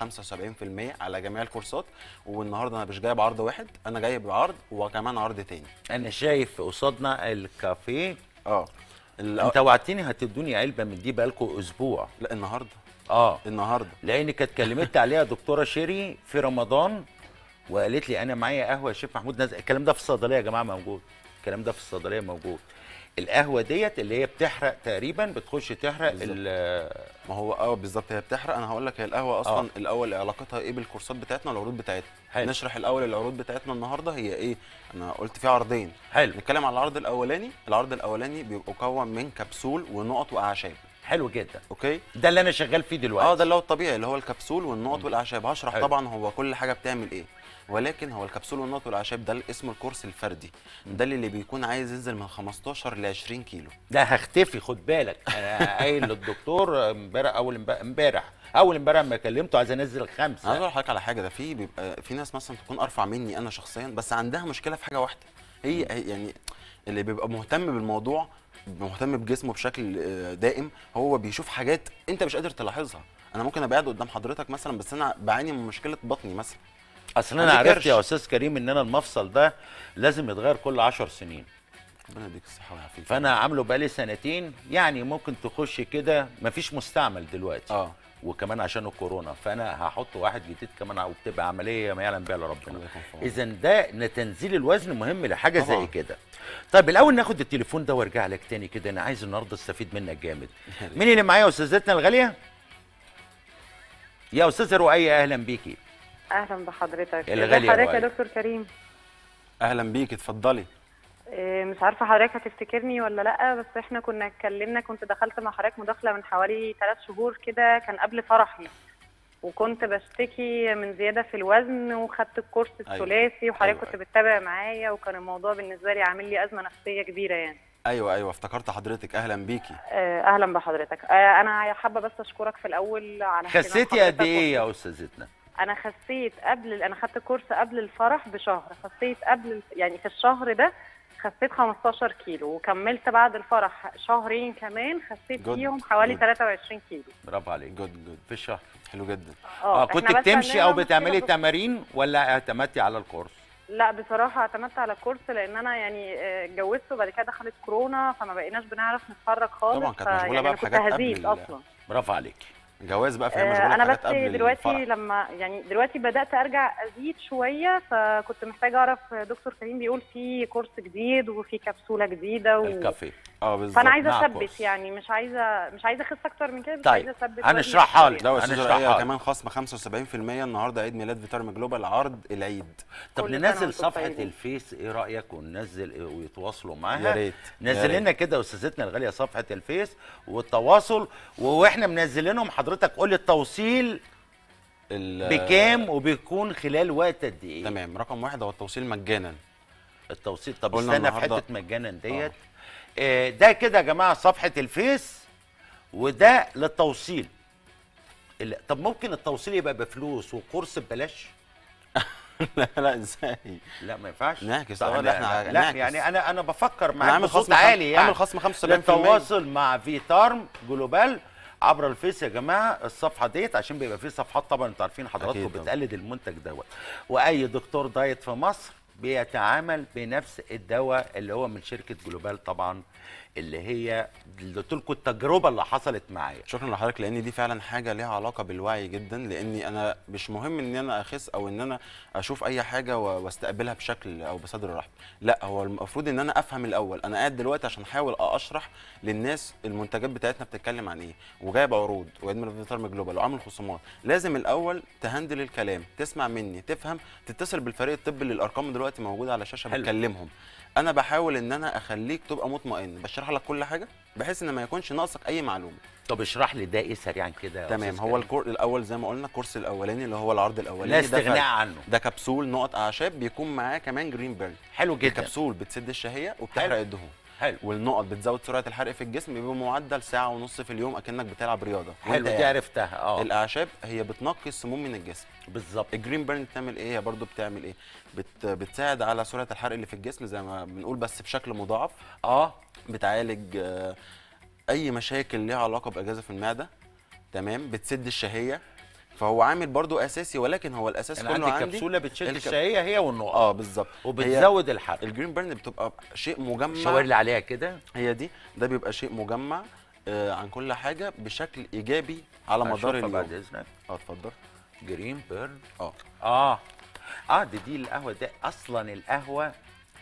75% على جميع الكورسات والنهارده انا مش جايب عرض واحد انا جايب عرض وكمان عرض تاني انا شايف قصادنا الكافيه اه ال- انت وعدتني هتدوني علبه من دي بقالكم اسبوع لا النهارده اه النهارده لان كانت كلمت عليها دكتوره شيري في رمضان وقالت لي انا معايا قهوه يا شيف محمود نزل الكلام ده في الصيدليه يا جماعه موجود الكلام ده في الصيدليه موجود القهوه ديت اللي هي بتحرق تقريبا بتخش تحرق بالظبط. ال- ما هو اه بالظبط هي بتحرق انا هقول لك هي القهوه اصلا آه. آه. الاول علاقتها ايه بالكورسات بتاعتنا والعروض بتاعتنا حلو. نشرح الاول العروض بتاعتنا النهارده هي ايه انا قلت في عرضين حلو نتكلم على العرض الاولاني العرض الاولاني بيبقى مكون من كبسول ونقط واعشاب حلو جدا اوكي ده اللي انا شغال فيه دلوقتي اه ده اللي هو الطبيعي اللي هو الكبسول والنقط والاعشاب هشرح حلو. طبعا هو كل حاجه بتعمل ايه ولكن هو الكبسول والنقط والاعشاب ده اسمه الكورس الفردي ده اللي بيكون عايز ينزل من 15 ل 20 كيلو ده هختفي خد بالك انا قايل للدكتور امبارح اول امبارح امبارح اول امبارح لما كلمته عايز انزل انا عايز خمسه اقول لحضرتك على حاجه ده في بيبقى في ناس مثلا تكون ارفع مني انا شخصيا بس عندها مشكله في حاجه واحده هي هي يعني اللي بيبقى مهتم بالموضوع مهتم بجسمه بشكل آه، دائم هو بيشوف حاجات انت مش قادر تلاحظها انا ممكن ابقى قاعد قدام حضرتك مثلا بس انا بعاني من مشكله بطني مثلا اصل انا عندي عرفت كرش. يا استاذ كريم ان انا المفصل ده لازم يتغير كل 10 سنين ربنا يديك الصحه والعافيه فانا عامله بقالي سنتين يعني ممكن تخش كده مفيش مستعمل دلوقتي اه وكمان عشان الكورونا فانا هحط واحد جديد كمان وبتبقى عمليه ما يعلم بها الا الله ربنا يكون في عونك. اذا ده تنزيل الوزن مهم لحاجه زي طبعاً. كده طيب الاول ناخد التليفون ده وارجع لك تاني كده انا عايز النهارده استفيد منك جامد مين اللي معايا يا استاذتنا الغاليه يا استاذه رؤيه اهلا بيكي اهلا بحضرتك الغالية ازي حضرتك يا رؤية. دكتور كريم اهلا بيك اتفضلي إيه، مش عارفه حضرتك هتفتكرني ولا لا بس احنا كنا اتكلمنا كنت دخلت مع حضرتك مداخله من حوالي ثلاث شهور كده كان قبل فرحي وكنت بشتكي من زياده في الوزن وخدت الكورس أيوة. الثلاثي وحضرتك أيوة، كنت أيوة. بتتابع معايا وكان الموضوع بالنسبه لي عامل لي ازمه نفسيه كبيره يعني ايوه ايوه افتكرت حضرتك اهلا بيكي آه، اهلا بحضرتك آه، انا حابه بس اشكرك في الاول على اهتمام خسيتي قد حضرتك ايه يا وكده. استاذتنا انا خسيت قبل انا خدت كورس قبل الفرح بشهر خسيت قبل يعني في الشهر ده خسيت 15 كيلو وكملت بعد الفرح شهرين كمان خسيت Good. فيهم حوالي Good. 23 كيلو برافو عليك جود جود في الشهر حلو جدا اه إحنا كنت بس بتمشي عندنا او مشكلة بتعملي في- تمارين ولا اعتمدتي على الكورس لا بصراحه اعتمدت على الكورس لان انا يعني آه، اتجوزت وبعد كده دخلت كورونا فما بقيناش بنعرف نتحرك خالص طبعاً كانت فيعني مشغولة بقى أنا كنت بحاجات قبل هزيد ال- اصلا برافو عليك جواز بقى فهي آه، مشغوله انا بحاجات بس قبل دلوقتي الفرح. لما يعني دلوقتي بدات ارجع ازيد شويه فكنت محتاجه اعرف دكتور كريم بيقول في كورس جديد وفي كبسوله جديده و... الكافيه اه بالظبط فانا عايزه مع اثبت كورس. يعني مش عايزه مش عايزه اخس اكتر من كده بس طيب، عايزه اثبت هنشرحها وزني لك. شوية. لا استاذ هنشرحها رؤية لك. كمان خصم 75% النهارده عيد ميلاد فيتارم جلوبال عرض العيد طب كل سنة ننزل وانتم صفحه طيبين. الفيس ايه رايك وننزل إيه ويتواصلوا معاها يا ريت يا نزل ريت. لنا كده يا استاذتنا الغاليه صفحه الفيس والتواصل واحنا منزلينهم حضرتك قول لي التوصيل ال- بكام وبيكون خلال وقت قد ايه تمام رقم واحد هو التوصيل مجانا التوصيل طب قلنا استنى في النهاردة- حته مجانا ديت آه، ده كده يا جماعه صفحه الفيس وده للتوصيل ال- طب ممكن التوصيل يبقى بفلوس وكورس ببلاش لا لا ازاي لا ما ينفعش نعكس، طب اه، لا, لا، احنا لا, لا نعكس. يعني انا انا بفكر انا معاك عامل بصوت خصم عالي خم... يعني عامل خصم 75% للتواصل مع فيتارم جلوبال عبر الفيس يا جماعه الصفحه ديت عشان بيبقى في صفحات طبعا انتوا عارفين حضراتكم أكيد طبعا. بتقلد المنتج دوت واي دكتور دايت في مصر بيتعامل بنفس الدواء اللي هو من شركه جلوبال طبعا اللي هي اللي قلت لكم التجربه اللي حصلت معايا شكرا لحضرتك لان دي فعلا حاجه ليها علاقه بالوعي جدا لاني انا مش مهم ان انا اخس او ان انا اشوف اي حاجه و- واستقبلها بشكل او بصدر رحب لا هو المفروض ان انا افهم الاول انا قاعد دلوقتي عشان احاول اشرح للناس المنتجات بتاعتنا بتتكلم عن ايه وجايب عروض وعيد ميلاد فيتارم جلوبال وعامل خصومات لازم الاول تهندل الكلام تسمع مني تفهم تتصل بالفريق الطبي اللي الارقام دلوقتي موجوده على الشاشه حلو. بتكلمهم انا بحاول ان انا اخليك تبقى مطمئن بشرح لك كل حاجه بحيث ان ما يكونش ناقصك اي معلومه طب اشرح لي ده ايه سريعا كده يا تمام أستاذ هو كريم؟ الكور الاول زي ما قلنا الكورس الاولاني اللي هو العرض الاولاني لا ده استغناء فرق. عنه ده كبسول نقط اعشاب بيكون معاه كمان جرين بيرن حلو جدا الكبسول بتسد الشهيه وبتحرق حلو. الدهون حلو والنقط بتزود سرعه الحرق في الجسم بيبقى معدل ساعه ونص في اليوم اكنك بتلعب رياضه حلو وانت دي قاعد. عرفتها اه الاعشاب هي بتنقي السموم من الجسم بالظبط الجرين بيرن بتعمل ايه هي برضو بتعمل ايه بت بتساعد على سرعه الحرق اللي في الجسم زي ما بنقول بس بشكل مضاعف اه بتعالج آه، اي مشاكل ليها علاقه باجهزه في المعده تمام بتسد الشهيه فهو عامل برضو اساسي ولكن هو الاساس انا كله عندي عندي كبسوله بتشد الك- الشهيه هي والنقط اه بالظبط هي وبتزود الحرق الجرين بيرن بتبقى شيء مجمع شاور لي عليها كده هي دي ده بيبقى شيء مجمع آه عن كل حاجه بشكل ايجابي على مدار أشوفها اليوم بعد اذنك اه اتفضل جرين بيرن اه اه اه دي دي القهوه ده اصلا القهوه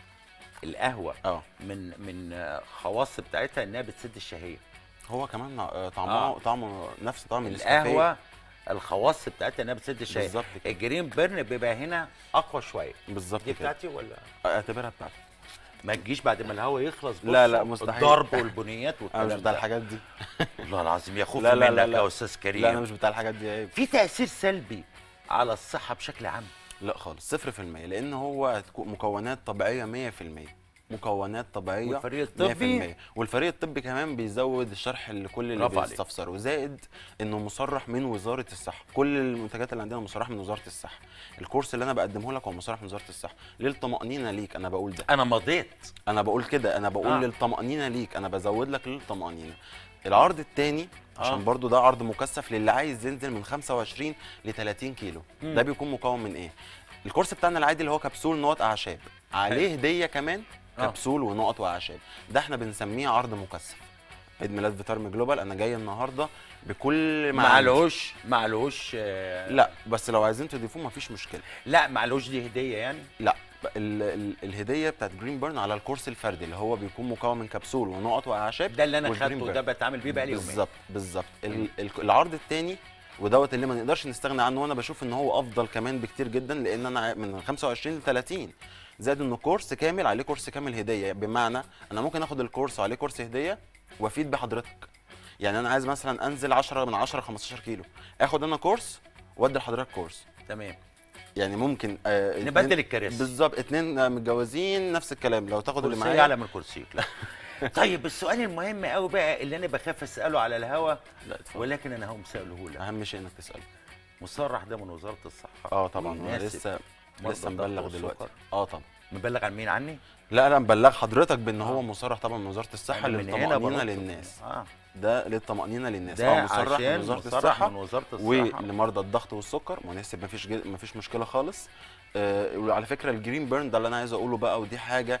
القهوه اه من من آه، خواص بتاعتها انها بتسد الشهيه هو كمان آه طعمه آه. آه. طعمه نفس طعم النسكافيه القهوه الخواص بتاعتها انها بتسد الشهيه بالظبط كده الجرين بيرن بيبقى هنا اقوى شويه بالظبط دي كده بتاعتي ولا اعتبرها بتاعتك ما تجيش بعد ما الهواء يخلص بص لا، لا، مستحيل. الضرب والبنيات انا والكلام مش بتاع ده. الحاجات دي والله العظيم يا خوف لا، لا، منك لا، لا. يا استاذ كريم لا انا مش بتاع الحاجات دي عيب في تاثير سلبي على الصحه بشكل عام لا خالص صفر في المية لأن هو مكونات طبيعية مية في المية مكونات طبيعية والفريق 100% الطبي والفريق الطبي كمان بيزود الشرح لكل اللي برافو عليك. بيستفسروا زائد انه مصرح من وزاره الصحه كل المنتجات اللي عندنا مصرح من وزاره الصحه الكورس اللي انا بقدمه لك هو مصرح من وزاره الصحه للطمانينه ليك انا بقول ده انا مضيت انا بقول كده انا بقول آه. آه. للطمانينه ليك انا بزود لك للطمانينه العرض الثاني عشان آه. برضو ده عرض مكثف للي عايز ينزل من 25 ل 30 كيلو مم. ده بيكون مكون من ايه الكورس بتاعنا العادي اللي هو كبسول نقط اعشاب عليه هديه كمان آه. كبسول ونقط واعشاب ده احنا بنسميه عرض مكثف عيد ميلاد فيتارم جلوبال انا جاي النهارده بكل ما عندي. معلوش معلوش آه، لا بس لو عايزين تضيفوه مفيش مشكله لا معلوش دي هديه يعني لا ال ال الهديه بتاعت جرين بيرن على الكورس الفردي اللي هو بيكون مكون من كبسول ونقط واعشاب ده اللي انا والجرين خدته بيرن. ده بتعامل بيه بقالي يومين بالظبط بالظبط ال- ال- العرض الثاني ودوت اللي ما نقدرش نستغنى عنه وانا بشوف ان هو افضل كمان بكتير جدا لان انا ع- من 25 ل 30 زائد انه كورس كامل عليه كورس كامل هديه بمعنى انا ممكن اخد الكورس وعليه كورس هديه وافيد بحضرتك يعني انا عايز مثلا انزل 10 من 10 15 كيلو اخد انا كورس وادي لحضرتك كورس تمام يعني ممكن آه اتنين- نبدل الكراسي بالظبط اتنين آه، متجوزين نفس الكلام لو تاخد اللي كرسي معايا اعلى من كرسيك لا طيب السؤال المهم قوي بقى اللي انا بخاف اساله على الهوا لا اتفضل ولكن انا هقوم ساله لك اهم شيء انك تسال مصرح ده من وزاره الصحه اه طبعا انا ويناسب لسه مرضى لسه الضغط مبلغ والسكر. دلوقتي اه طبعا مبلغ عن مين عني لا لا مبلغ حضرتك بان هو مصرح طبعا من وزاره الصحه أنا من هنا للطمانينه بربط. للناس اه ده للطمانينه للناس ده اه مصرح من عشان وزاره مصرح الصحه من وزاره الصحه ولمرضى الضغط والسكر مناسب مفيش جد... مفيش مشكله خالص آه وعلى فكره الجرين بيرن ده اللي انا عايز اقوله بقى ودي حاجه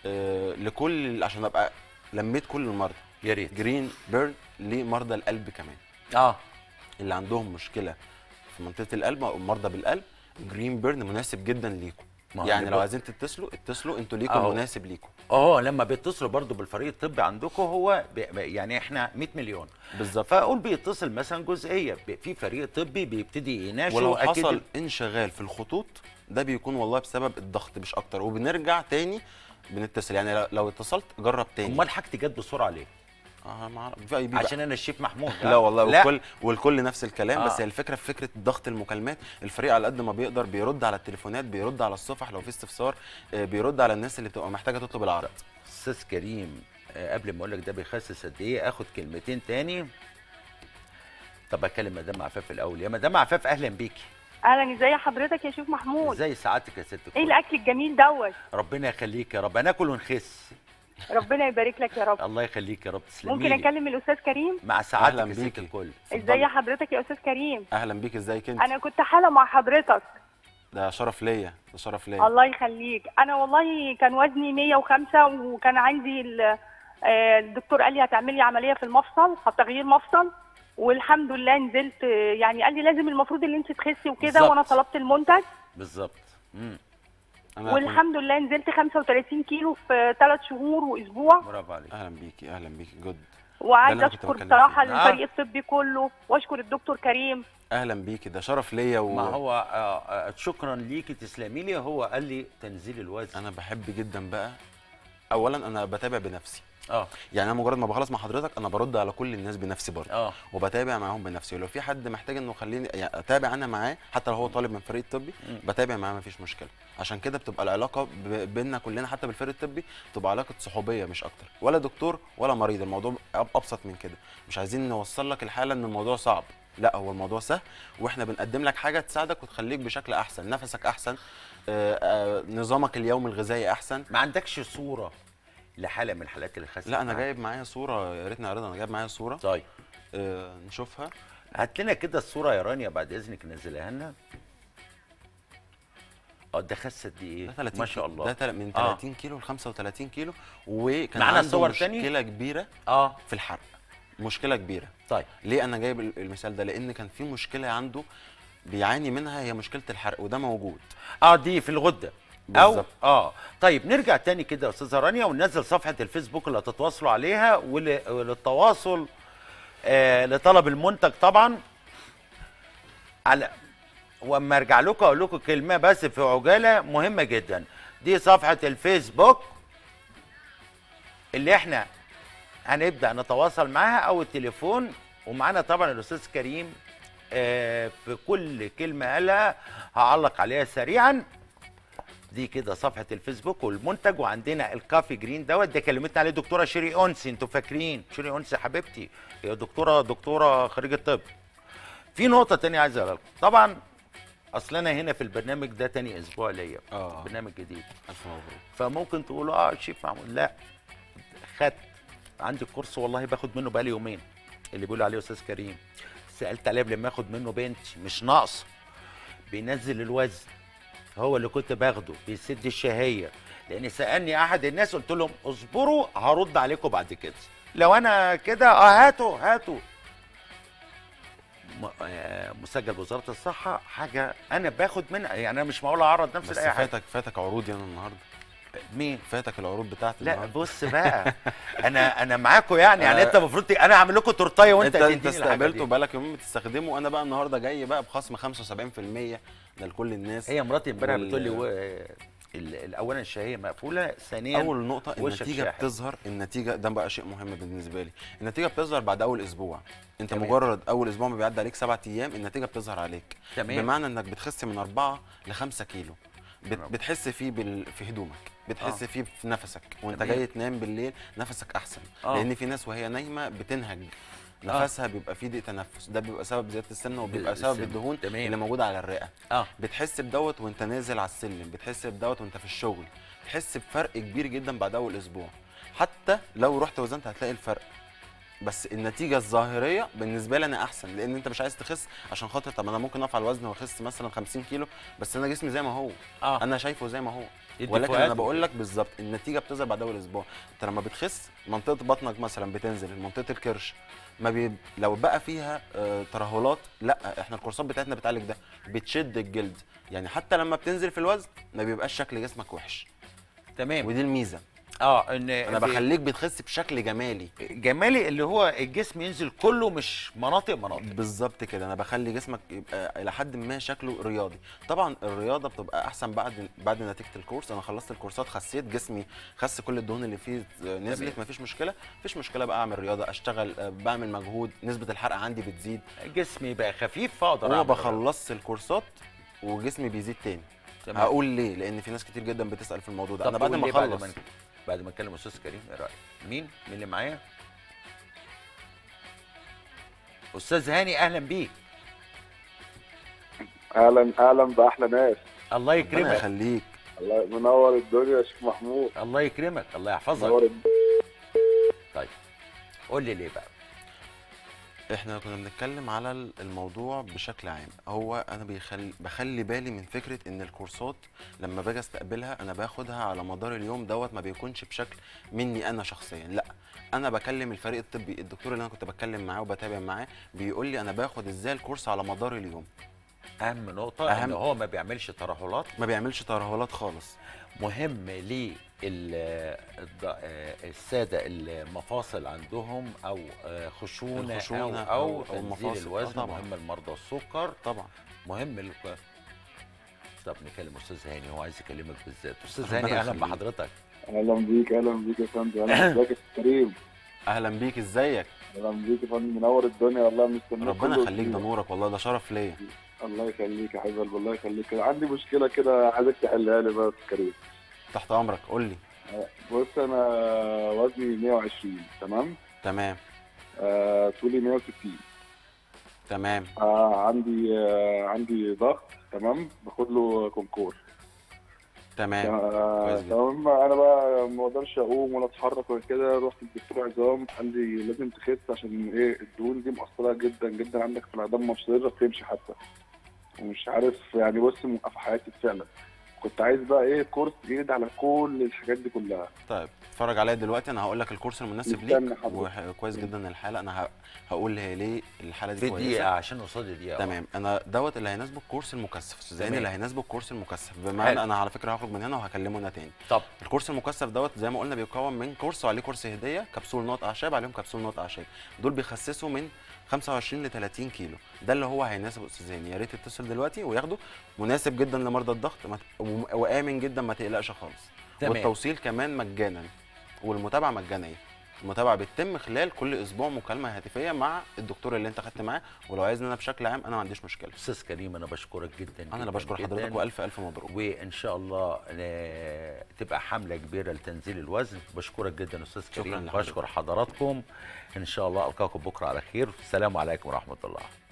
آه لكل عشان ابقى لميت كل المرضى يا ريت جرين بيرن لمرضى القلب كمان اه اللي عندهم مشكله في منطقه القلب او مرضى بالقلب جرين بيرن مناسب جدا ليكم ما هو يعني اللي لو بق- عايزين تتصلوا اتصلوا انتوا ليكم أهو. مناسب ليكم اه لما بيتصلوا برضو بالفريق الطبي عندكم هو بي يعني احنا 100 مليون بالظبط فاقول بيتصل مثلا جزئيه ب- في فريق طبي بيبتدي يناقش ولو وأكيد حصل انشغال في الخطوط ده بيكون والله بسبب الضغط مش اكتر وبنرجع تاني بنتصل يعني لو- لو اتصلت جرب تاني امال حاجتي جت بسرعه ليه؟ اه مع في اي بي بقى. عشان انا الشيف محمود لا والله لا والكل والكل نفس الكلام آه. آه. بس هي الفكره في فكره ضغط المكالمات الفريق على قد ما بيقدر بيرد على التليفونات بيرد على الصفح لو في استفسار آه، بيرد على الناس اللي بتبقى محتاجه تطلب العرض استاذ كريم آه، قبل ما اقول لك ده بيخسس قد ايه اخد كلمتين تاني طب اكلم مدام عفاف الاول يا مدام عفاف اهلا بيكي اهلا ازي حضرتك يا شيف محمود ازاي سعادتك يا ست ايه الكل؟ الاكل الجميل دوت ربنا يخليك يا رب هناكل ونخس ربنا يبارك لك يا رب الله يخليك يا رب تسلمي ممكن لي. اكلم الاستاذ كريم مع سعادتك أهلاً يا ست بيكي. الكل ازي حضرتك يا استاذ كريم اهلا بيك ازيك انت انا كنت حاله مع حضرتك ده شرف ليا ده شرف ليا الله يخليك انا والله كان وزني 105 وكان عندي ال- آه، الدكتور قال لي هتعملي عمليه في المفصل تغيير مفصل والحمد لله نزلت آه، يعني قال لي لازم المفروض ان انت تخسي وكده بالظبط. وانا طلبت المنتج بالظبط مم. انا والحمد لله نزلت 35 كيلو في 3 شهور واسبوع برافو عليك اهلا بيكي اهلا بيكي جود وعايزه ده اللي أنا كنت اشكر بتكلم بصراحه فيه. الفريق الطبي كله واشكر الدكتور كريم اهلا بيكي ده شرف ليا و... ما هو آه، آه، شكرا ليكي تسلمي لي هو قال لي تنزيل الوزن انا بحب جدا بقى اولا انا بتابع بنفسي اه يعني انا مجرد ما بخلص مع حضرتك انا برد على كل الناس بنفسي برضه اه وبتابع معاهم بنفسي ولو في حد محتاج انه خليني يعني اتابع انا معاه حتى لو هو طالب من الفريق الطبي مم. بتابع معاه مفيش مشكله عشان كده بتبقى العلاقه ب- بيننا كلنا حتى بالفريق الطبي بتبقى علاقه صحوبيه مش اكتر ولا دكتور ولا مريض الموضوع أب- ابسط من كده مش عايزين نوصل لك الحاله ان الموضوع صعب لا هو الموضوع سهل واحنا بنقدم لك حاجه تساعدك وتخليك بشكل احسن نفسك احسن آه، آه، نظامك اليومي الغذائي احسن ما عندكش صوره لحاله من الحالات اللي خست لا انا معاك؟ جايب معايا صوره يا ريت نعرضها انا جايب معايا صوره طيب آه، نشوفها هات لنا كده الصوره يا رانيا بعد اذنك نزلها لنا اه ده خست دي ايه ده 30 ما شاء الله ده تل- من آه. 30 كيلو ل 35 كيلو وكان معانا عنده صور مشكله تاني؟ كبيره اه في الحرق مشكله كبيره طيب ليه انا جايب ال- المثال ده لان كان في مشكله عنده بيعاني منها هي مشكله الحرق وده موجود اه دي في الغده او بالظبط. اه طيب نرجع تاني كده يا استاذه رانيا وننزل صفحه الفيسبوك اللي هتتواصلوا عليها ول- وللتواصل آه لطلب المنتج طبعا على واما ارجع لكم اقول لكم كلمه بس في عجاله مهمه جدا دي صفحه الفيسبوك اللي احنا هنبدا نتواصل معاها او التليفون ومعانا طبعا الاستاذ كريم آه في كل كلمه قالها هعلق عليها سريعا دي كده صفحه الفيسبوك والمنتج وعندنا الكافي جرين دوت ده كلمتنا عليه دكتوره شيري اونسي انتوا فاكرين شيري اونسي حبيبتي هي دكتوره دكتوره خريجه طب في نقطه تانية عايز اقولها لكم طبعا اصل انا هنا في البرنامج ده تاني اسبوع ليا اه برنامج جديد الف مبروك فممكن تقولوا اه شيف محمود لا خدت عندي كورس والله باخد منه بقالي يومين اللي بيقولوا عليه استاذ كريم سالت عليه قبل ما اخد منه بنتي مش ناقصه بينزل الوزن هو اللي كنت باخده بيسد الشهيه لان سالني احد الناس قلت لهم اصبروا هرد عليكم بعد كده لو انا كده اه هاتوا هاتوا م- آه، مسجل بوزاره الصحه حاجه انا باخد منها يعني انا مش معقول اعرض نفسي بس لاي حاجه فاتك فاتك عروض انا النهارده مين فاتك العروض بتاعتي لا النهارده بص بقى انا انا معاكم يعني يعني آه. انت المفروض ت- انا هعمل لكم تورتايه وانت انت انت تديني الحاجة استقبلته دي. بقالك يومين بتستخدمه انا بقى النهارده جاي بقى بخصم 75% ده لكل الناس هي مراتي امبارح وال- بتقول لي و... ال- ال- اولا الشهيه مقفوله ثانيا اول نقطه وشك النتيجه شاحب. بتظهر النتيجه ده بقى شيء مهم بالنسبه لي النتيجه بتظهر بعد اول اسبوع انت تمام. مجرد اول اسبوع ما بيعدي عليك سبعة ايام النتيجه بتظهر عليك تمام. بمعنى انك بتخس من أربعة ل 5 كيلو بت تمام. بتحس فيه بال... في هدومك بتحس آه. فيه في نفسك وانت تمام. جاي تنام بالليل نفسك احسن آه. لان في ناس وهي نايمه بتنهج نفسها بيبقى فيه ضيق تنفس ده بيبقى سبب زياده السمنه وبيبقى سبب السمنة. الدهون تمام. اللي موجوده على الرئه اه بتحس بدوت وانت نازل على السلم بتحس بدوت وانت في الشغل تحس بفرق كبير جدا بعد اول اسبوع حتى لو رحت وزنت هتلاقي الفرق بس النتيجه الظاهريه بالنسبه لي انا احسن لان انت مش عايز تخس عشان خاطر طب انا ممكن اقف على الوزن واخس مثلا 50 كيلو بس انا جسمي زي ما هو اه انا شايفه زي ما هو يدي ولكن فؤاد انا بقول لك بالظبط النتيجه بتظهر بعد اول اسبوع انت لما بتخس منطقه بطنك مثلا بتنزل منطقه الكرش ما بي... لو بقى فيها آه ترهلات لا احنا الكورسات بتاعتنا بتعالج ده بتشد الجلد يعني حتى لما بتنزل في الوزن ما بيبقاش شكل جسمك وحش تمام ودي الميزه اه ان انا في- بخليك بتخس بشكل جمالي جمالي اللي هو الجسم ينزل كله مش مناطق مناطق بالظبط كده انا بخلي جسمك يبقى الى حد ما شكله رياضي طبعا الرياضه بتبقى احسن بعد بعد نتيجه الكورس انا خلصت الكورسات خسيت جسمي خس كل الدهون اللي فيه نزلت مفيش مشكله مفيش مشكله بقى اعمل رياضه اشتغل آه، بعمل مجهود نسبه الحرق عندي بتزيد جسمي بقى خفيف فاقدر هو أعمل بخلص الكورسات وجسمي بيزيد تاني تمام. هقول ليه لان في ناس كتير جدا بتسال في الموضوع ده طب انا بعد قول ما لي بعد اخلص ما بعد ما اتكلم استاذ كريم ايه رايك مين مين اللي معايا استاذ هاني اهلا بيك اهلا اهلا باحلى ناس الله ربنا يكرمك يخليك الله منور الدنيا يا شيخ محمود الله يكرمك الله يحفظك منور الد- طيب قول لي ليه بقى احنا كنا بنتكلم على ال- الموضوع بشكل عام هو انا بيخلي بخلي بالي من فكره ان الكورسات لما باجي استقبلها انا باخدها على مدار اليوم دوت ما بيكونش بشكل مني انا شخصيا لا انا بكلم الفريق الطبي الدكتور اللي انا كنت بتكلم معاه وبتابع معاه بيقول لي انا باخد ازاي الكورس على مدار اليوم اهم نقطه أهم. ان أهم. هو ما بيعملش ترهلات ما بيعملش ترهلات خالص مهم ليه ال- الض- آه، الساده المفاصل عندهم او آه، خشونه, الخشونة او او, أو- أو تنزيل المفاصل. آه الوزن طبعاً. مهم لمرضى السكر طبعا مهم ال... طب نكلم استاذ هاني هو عايز يكلمك بالذات استاذ ربنا هاني اهلا يخليك. بحضرتك اهلا بيك اهلا بيك يا فندم اهلا بيك يا أستاذ كريم اهلا بيك ازيك اهلا بيك يا فندم منور الدنيا والله مستنيك ربنا كل يخليك ده أسبوع. نورك والله ده شرف ليا الله يخليك يا حبيبي الله يخليك عندي مشكله كده عايزك تحلها لي بقى يا أستاذ كريم تحت امرك قول لي بص انا وزني 120 تمام تمام آه طولي 160 تمام آه عندي آه عندي ضغط تمام باخد له كونكور تمام آه، كويس جدا. تمام انا بقى ما اقدرش اقوم ولا اتحرك ولا كده رحت للدكتور عظام قال لي لازم تخس عشان ايه الدهون دي مؤثره جدا جدا عندك في العظام ما بتقدرش تمشي حتى ومش عارف يعني بص موقفه حياتي فعلا كنت عايز بقى ايه كورس جديد على كل الحاجات دي كلها طيب اتفرج عليا دلوقتي انا هقول لك الكورس المناسب مستني ليك حضرتك. وكويس جدا الحاله انا ه- هقول هي ليه الحاله دي في كويسه دقيقه عشان قصاد دقيقه تمام انا دوت اللي هيناسبه الكورس المكثف استاذ تمام. زين اللي هيناسبه الكورس المكثف بمعنى حلو. انا على فكره هخرج من هنا وهكلمه هنا تاني طب الكورس المكثف دوت زي ما قلنا بيتكون من كورس وعليه كورس هديه كبسول نقط اعشاب عليهم كبسول نقط اعشاب دول بيخسسوا من 25 ل 30 كيلو ده اللي هو هيناسب استاذ هاني يا ريت تتصل دلوقتي وياخده مناسب جدا لمرضى الضغط ما- وم- وامن جدا ما تقلقش خالص تمام. والتوصيل كمان مجانا والمتابعه مجانيه المتابعه بتتم خلال كل اسبوع مكالمه هاتفيه مع الدكتور اللي انت خدت معاه ولو عايزني انا بشكل عام انا ما عنديش مشكله استاذ كريم انا بشكرك جدا انا اللي جداً بشكر جداً. حضرتك والف الف مبروك وان شاء الله آه، تبقى حمله كبيره لتنزيل الوزن بشكرك جدا استاذ شكراً كريم لحضرتك. بشكر حضراتكم ان شاء الله القاكم بكره على خير السلام عليكم ورحمه الله